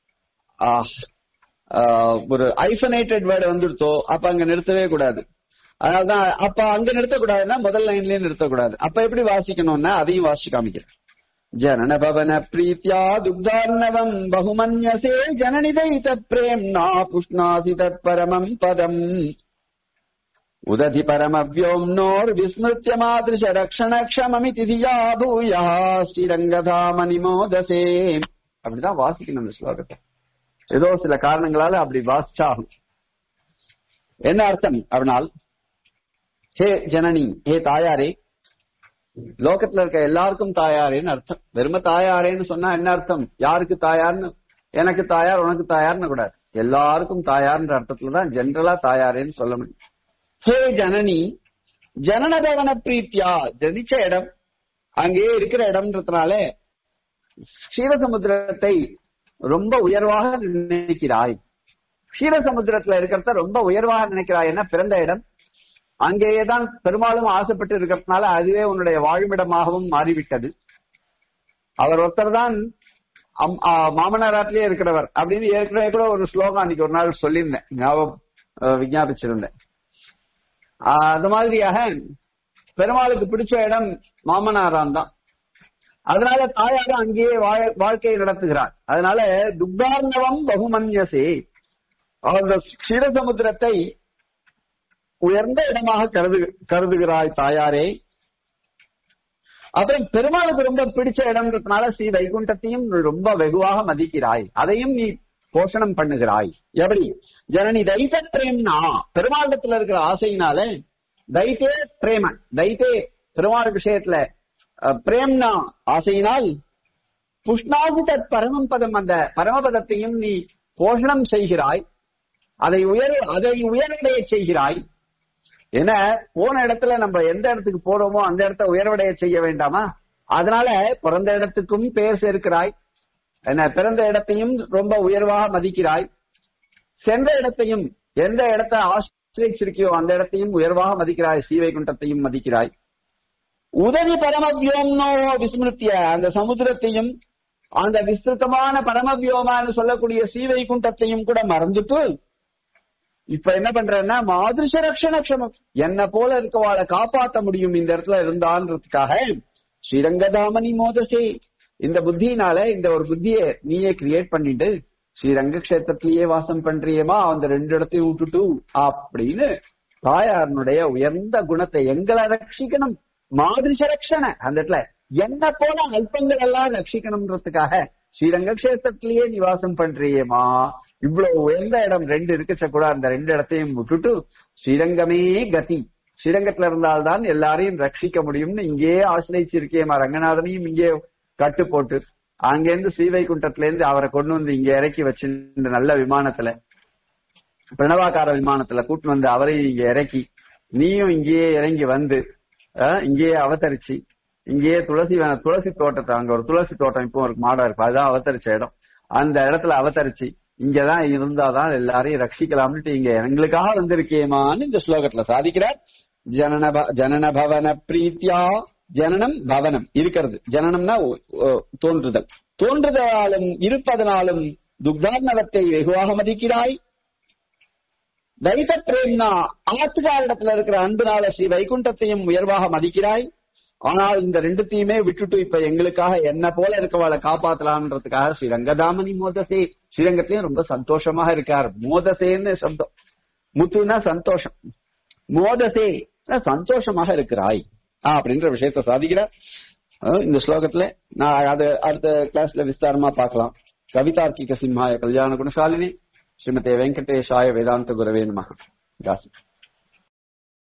ஒரு ஐசோனேட்டட் வேர்டு வந்துருத்தோ அப்ப அங்க நிறுத்தவே கூடாது அதனாலதான் அப்ப அங்க நிறுத்தக்கூடாதுன்னா முதல் லைன்லயே நிறுத்தக்கூடாது அப்ப எப்படி வாசிக்கணும்னா அதையும் வாசிச்சு காமிக்கிறேன் ஜனன பவன பிரீத்யா துக்தார்ணவம் பகுமன்யசே ஜனனிதைத பிரேம்னா புஷ்ணாசி தத் பரமம் பதம் உததி பரமவ்யோம்னோர் விஸ்மிருத்திய மாதிருஷ ரக்ஷண க்ஷமமிதி தியா பூயா ஸ்ரீரங்கதாமணிமோதசே அப்படிதான் வாசிக்கணும் இந்த ஸ்லோகத்தை ஏதோ சில காரணங்களால அப்படி வாசிச்சாகும் என்ன அர்த்தம் அப்படினால் ஹே ஜனனி ஹே தாயாரே லோகத்துல இருக்க எல்லாருக்கும் தாயாரேன்னு அர்த்தம் வெறும தாயாரேன்னு சொன்னா என்ன அர்த்தம் யாருக்கு தாயார்னு எனக்கு தாயார் உனக்கு தாயார்னு கூடாது எல்லாருக்கும் தாயார்ன்ற அர்த்தத்துலதான் ஜென்ரலா தாயாரேன்னு சொல்ல முடியும் ஹே ஜனனி ஜனனதவன பிரீத்தியா ஜனிச்ச இடம் அங்கேயே இருக்கிற இடம்ன்றதுனால க்ஷீரசமுத்திரத்தை ரொம்ப உயர்வாக நினைக்கிறாய் க்ஷீரசமுத்திரத்துல இருக்கிறத ரொம்ப உயர்வாக நினைக்கிறாய் என்ன பிறந்த இடம் அங்கேயே தான் பெரும்பாலும் ஆசைப்பட்டு இருக்கிறதுனால அதுவே உன்னுடைய வாழுமிடமாகவும் மாறிவிட்டது அவர் ஒருத்தர் தான் மாமனாராட்டிலே இருக்கிறவர் அப்படின்னு ஏற்கனவே கூட ஒரு ஸ்லோகம் அன்னைக்கு ஒரு நாள் சொல்லியிருந்தேன் ஞாபகம் விஞ்ஞாபிச்சிருந்தேன் அது மாதிரியாக பெருமாளுக்கு பிடிச்ச இடம் மாமனாரான் தான் அதனால தாயாக அங்கேயே வாழ்க்கையை நடத்துகிறார் அதனால துக்தார்ணவம் பகுமன்யசே அந்த க்ஷீரசமுத்திரத்தை உயர்ந்த இடமாக கருது கருதுகிறாய் தாயாரே அப்புறம் பெருமாளுக்கு ரொம்ப பிடிச்ச இடம்ன்றதுனால ஸ்ரீ வைகுண்டத்தையும் ரொம்ப வெகுவாக மதிக்கிறாய் அதையும் நீ போஷணம் பண்ணுகிறாய் எப்படி ஜனனி தைத்த பிரேம்னா பெருமாளத்துல இருக்கிற ஆசையினால தைத்தே பிரேம தைத்தே பெருமாள் விஷயத்துல பிரேம்னா ஆசையினால் புஷ்ணாதி தத் பரமம் பதம் அந்த பரமபதத்தையும் நீ போஷணம் செய்கிறாய் அதை உயர் அதை உயர்வடைய செய்கிறாய் ஏன்னா போன இடத்துல நம்ம எந்த இடத்துக்கு போறோமோ அந்த இடத்த உயர்வடைய செய்ய வேண்டாமா அதனால பிறந்த இடத்துக்கும் பேர் சேர்க்கிறாய் என்ன பிறந்த இடத்தையும் ரொம்ப உயர்வாக மதிக்கிறாய் சென்ற இடத்தையும் எந்த இடத்த ஆசிரியச்சிருக்கியோ அந்த இடத்தையும் உயர்வாக மதிக்கிறாய் ஸ்ரீவைகுண்டத்தையும் மதிக்கிறாய் உதவி பரமவியோம்னோ விஸ்மிருத்திய அந்த சமுத்திரத்தையும் அந்த விஸ்திருத்தமான பரமவியோமான்னு சொல்லக்கூடிய ஸ்ரீவைகுண்டத்தையும் கூட மறந்துட்டு இப்ப என்ன பண்றேன்னா மாதிருஷ ரக்ஷண க்ஷமம் என்ன போல இருக்கவாளை காப்பாத்த முடியும் இந்த இடத்துல இருந்தான்றதுக்காக ஸ்ரீரங்கதாமணி மோதசே இந்த புத்தியினால இந்த ஒரு புத்திய நீயே கிரியேட் பண்ணிட்டு ஸ்ரீரங்க கஷேத்திரத்திலேயே வாசம் பண்றியேமா அந்த ரெண்டு இடத்தையும் விட்டுட்டு அப்படின்னு தாயாரனுடைய உயர்ந்த குணத்தை எங்களை ரட்சிக்கணும் மாதிருஷ ரக்ஷண அந்த இடத்துல என்ன போல அல்பங்கள் எல்லாம் ரட்சிக்கணும்ன்றதுக்காக ஸ்ரீரங்க கஷேத்திரத்திலேயே நிவாசம் பண்றியேமா இவ்வளவு உயர்ந்த இடம் ரெண்டு இருக்கச்ச கூட அந்த ரெண்டு இடத்தையும் விட்டுட்டு ஸ்ரீரங்கமே கதி ஸ்ரீரங்கத்துல இருந்தால்தான் எல்லாரையும் ரட்சிக்க முடியும்னு இங்கேயே ஆசிரியிருக்கேமா ரங்கநாதனையும் இங்கே கட்டு போட்டு அங்கேருந்து ஸ்ரீவைகுண்டத்துல இருந்து அவரை கொண்டு வந்து இங்க இறக்கி வச்சு இந்த நல்ல விமானத்துல பிரணவாக்கார விமானத்துல கூட்டு வந்து அவரையும் இங்க இறக்கி நீயும் இங்கேயே இறங்கி வந்து இங்கேயே அவதரிச்சு இங்கேயே துளசி துளசி தோட்டத்தை அங்க ஒரு துளசி தோட்டம் இப்போ ஒரு மாடம் இருக்கு அதுதான் அவதரிச்ச இடம் அந்த இடத்துல அவதரிச்சு இங்கதான் இருந்தாதான் எல்லாரையும் ரட்சிக்கலாம்னுட்டு இங்க எங்களுக்காக வந்திருக்கேமான்னு இந்த ஸ்லோகத்துல சாதிக்கிறார் ஜனன ஜனன பவன பிரீத்தியா ஜனனம் பவனம் இருக்கிறது ஜனனம்னா தோன்றுதல் தோன்றுதலாலும் இருப்பதனாலும் துக்தார்ணவத்தை வெகுவாக மதிக்கிறாய் தைத்த பிரேம்னா ஆத்துக்காரிடத்துல இருக்கிற அன்புனால ஸ்ரீ வைகுண்டத்தையும் உயர்வாக மதிக்கிறாய் ஆனால் இந்த ரெண்டுத்தையுமே விட்டுட்டு இப்ப எங்களுக்காக என்ன போல இருக்கவாளை காப்பாத்தலாம்ன்றதுக்காக ஸ்ரீ ரங்கதாமணி மோதசே ஸ்ரீரங்கத்திலயும் ரொம்ப சந்தோஷமாக இருக்கார் மோதசேன்னு சப்தம் முத்துனா சந்தோஷம் மோதசே சந்தோஷமாக இருக்கிறாய் ஆ, அப்படின்ற விஷயத்த சாதிக்கிறார் அஹ் இந்த ஸ்லோகத்துல நான் அது அடுத்த கிளாஸ்ல விஸ்தாரமா பார்க்கலாம் கவிதார்க்கிக சிம்ஹாய கல்யாண குணசாலினி ஸ்ரீமதே வெங்கடேஷாய வேதாந்த குரவே நம தாசி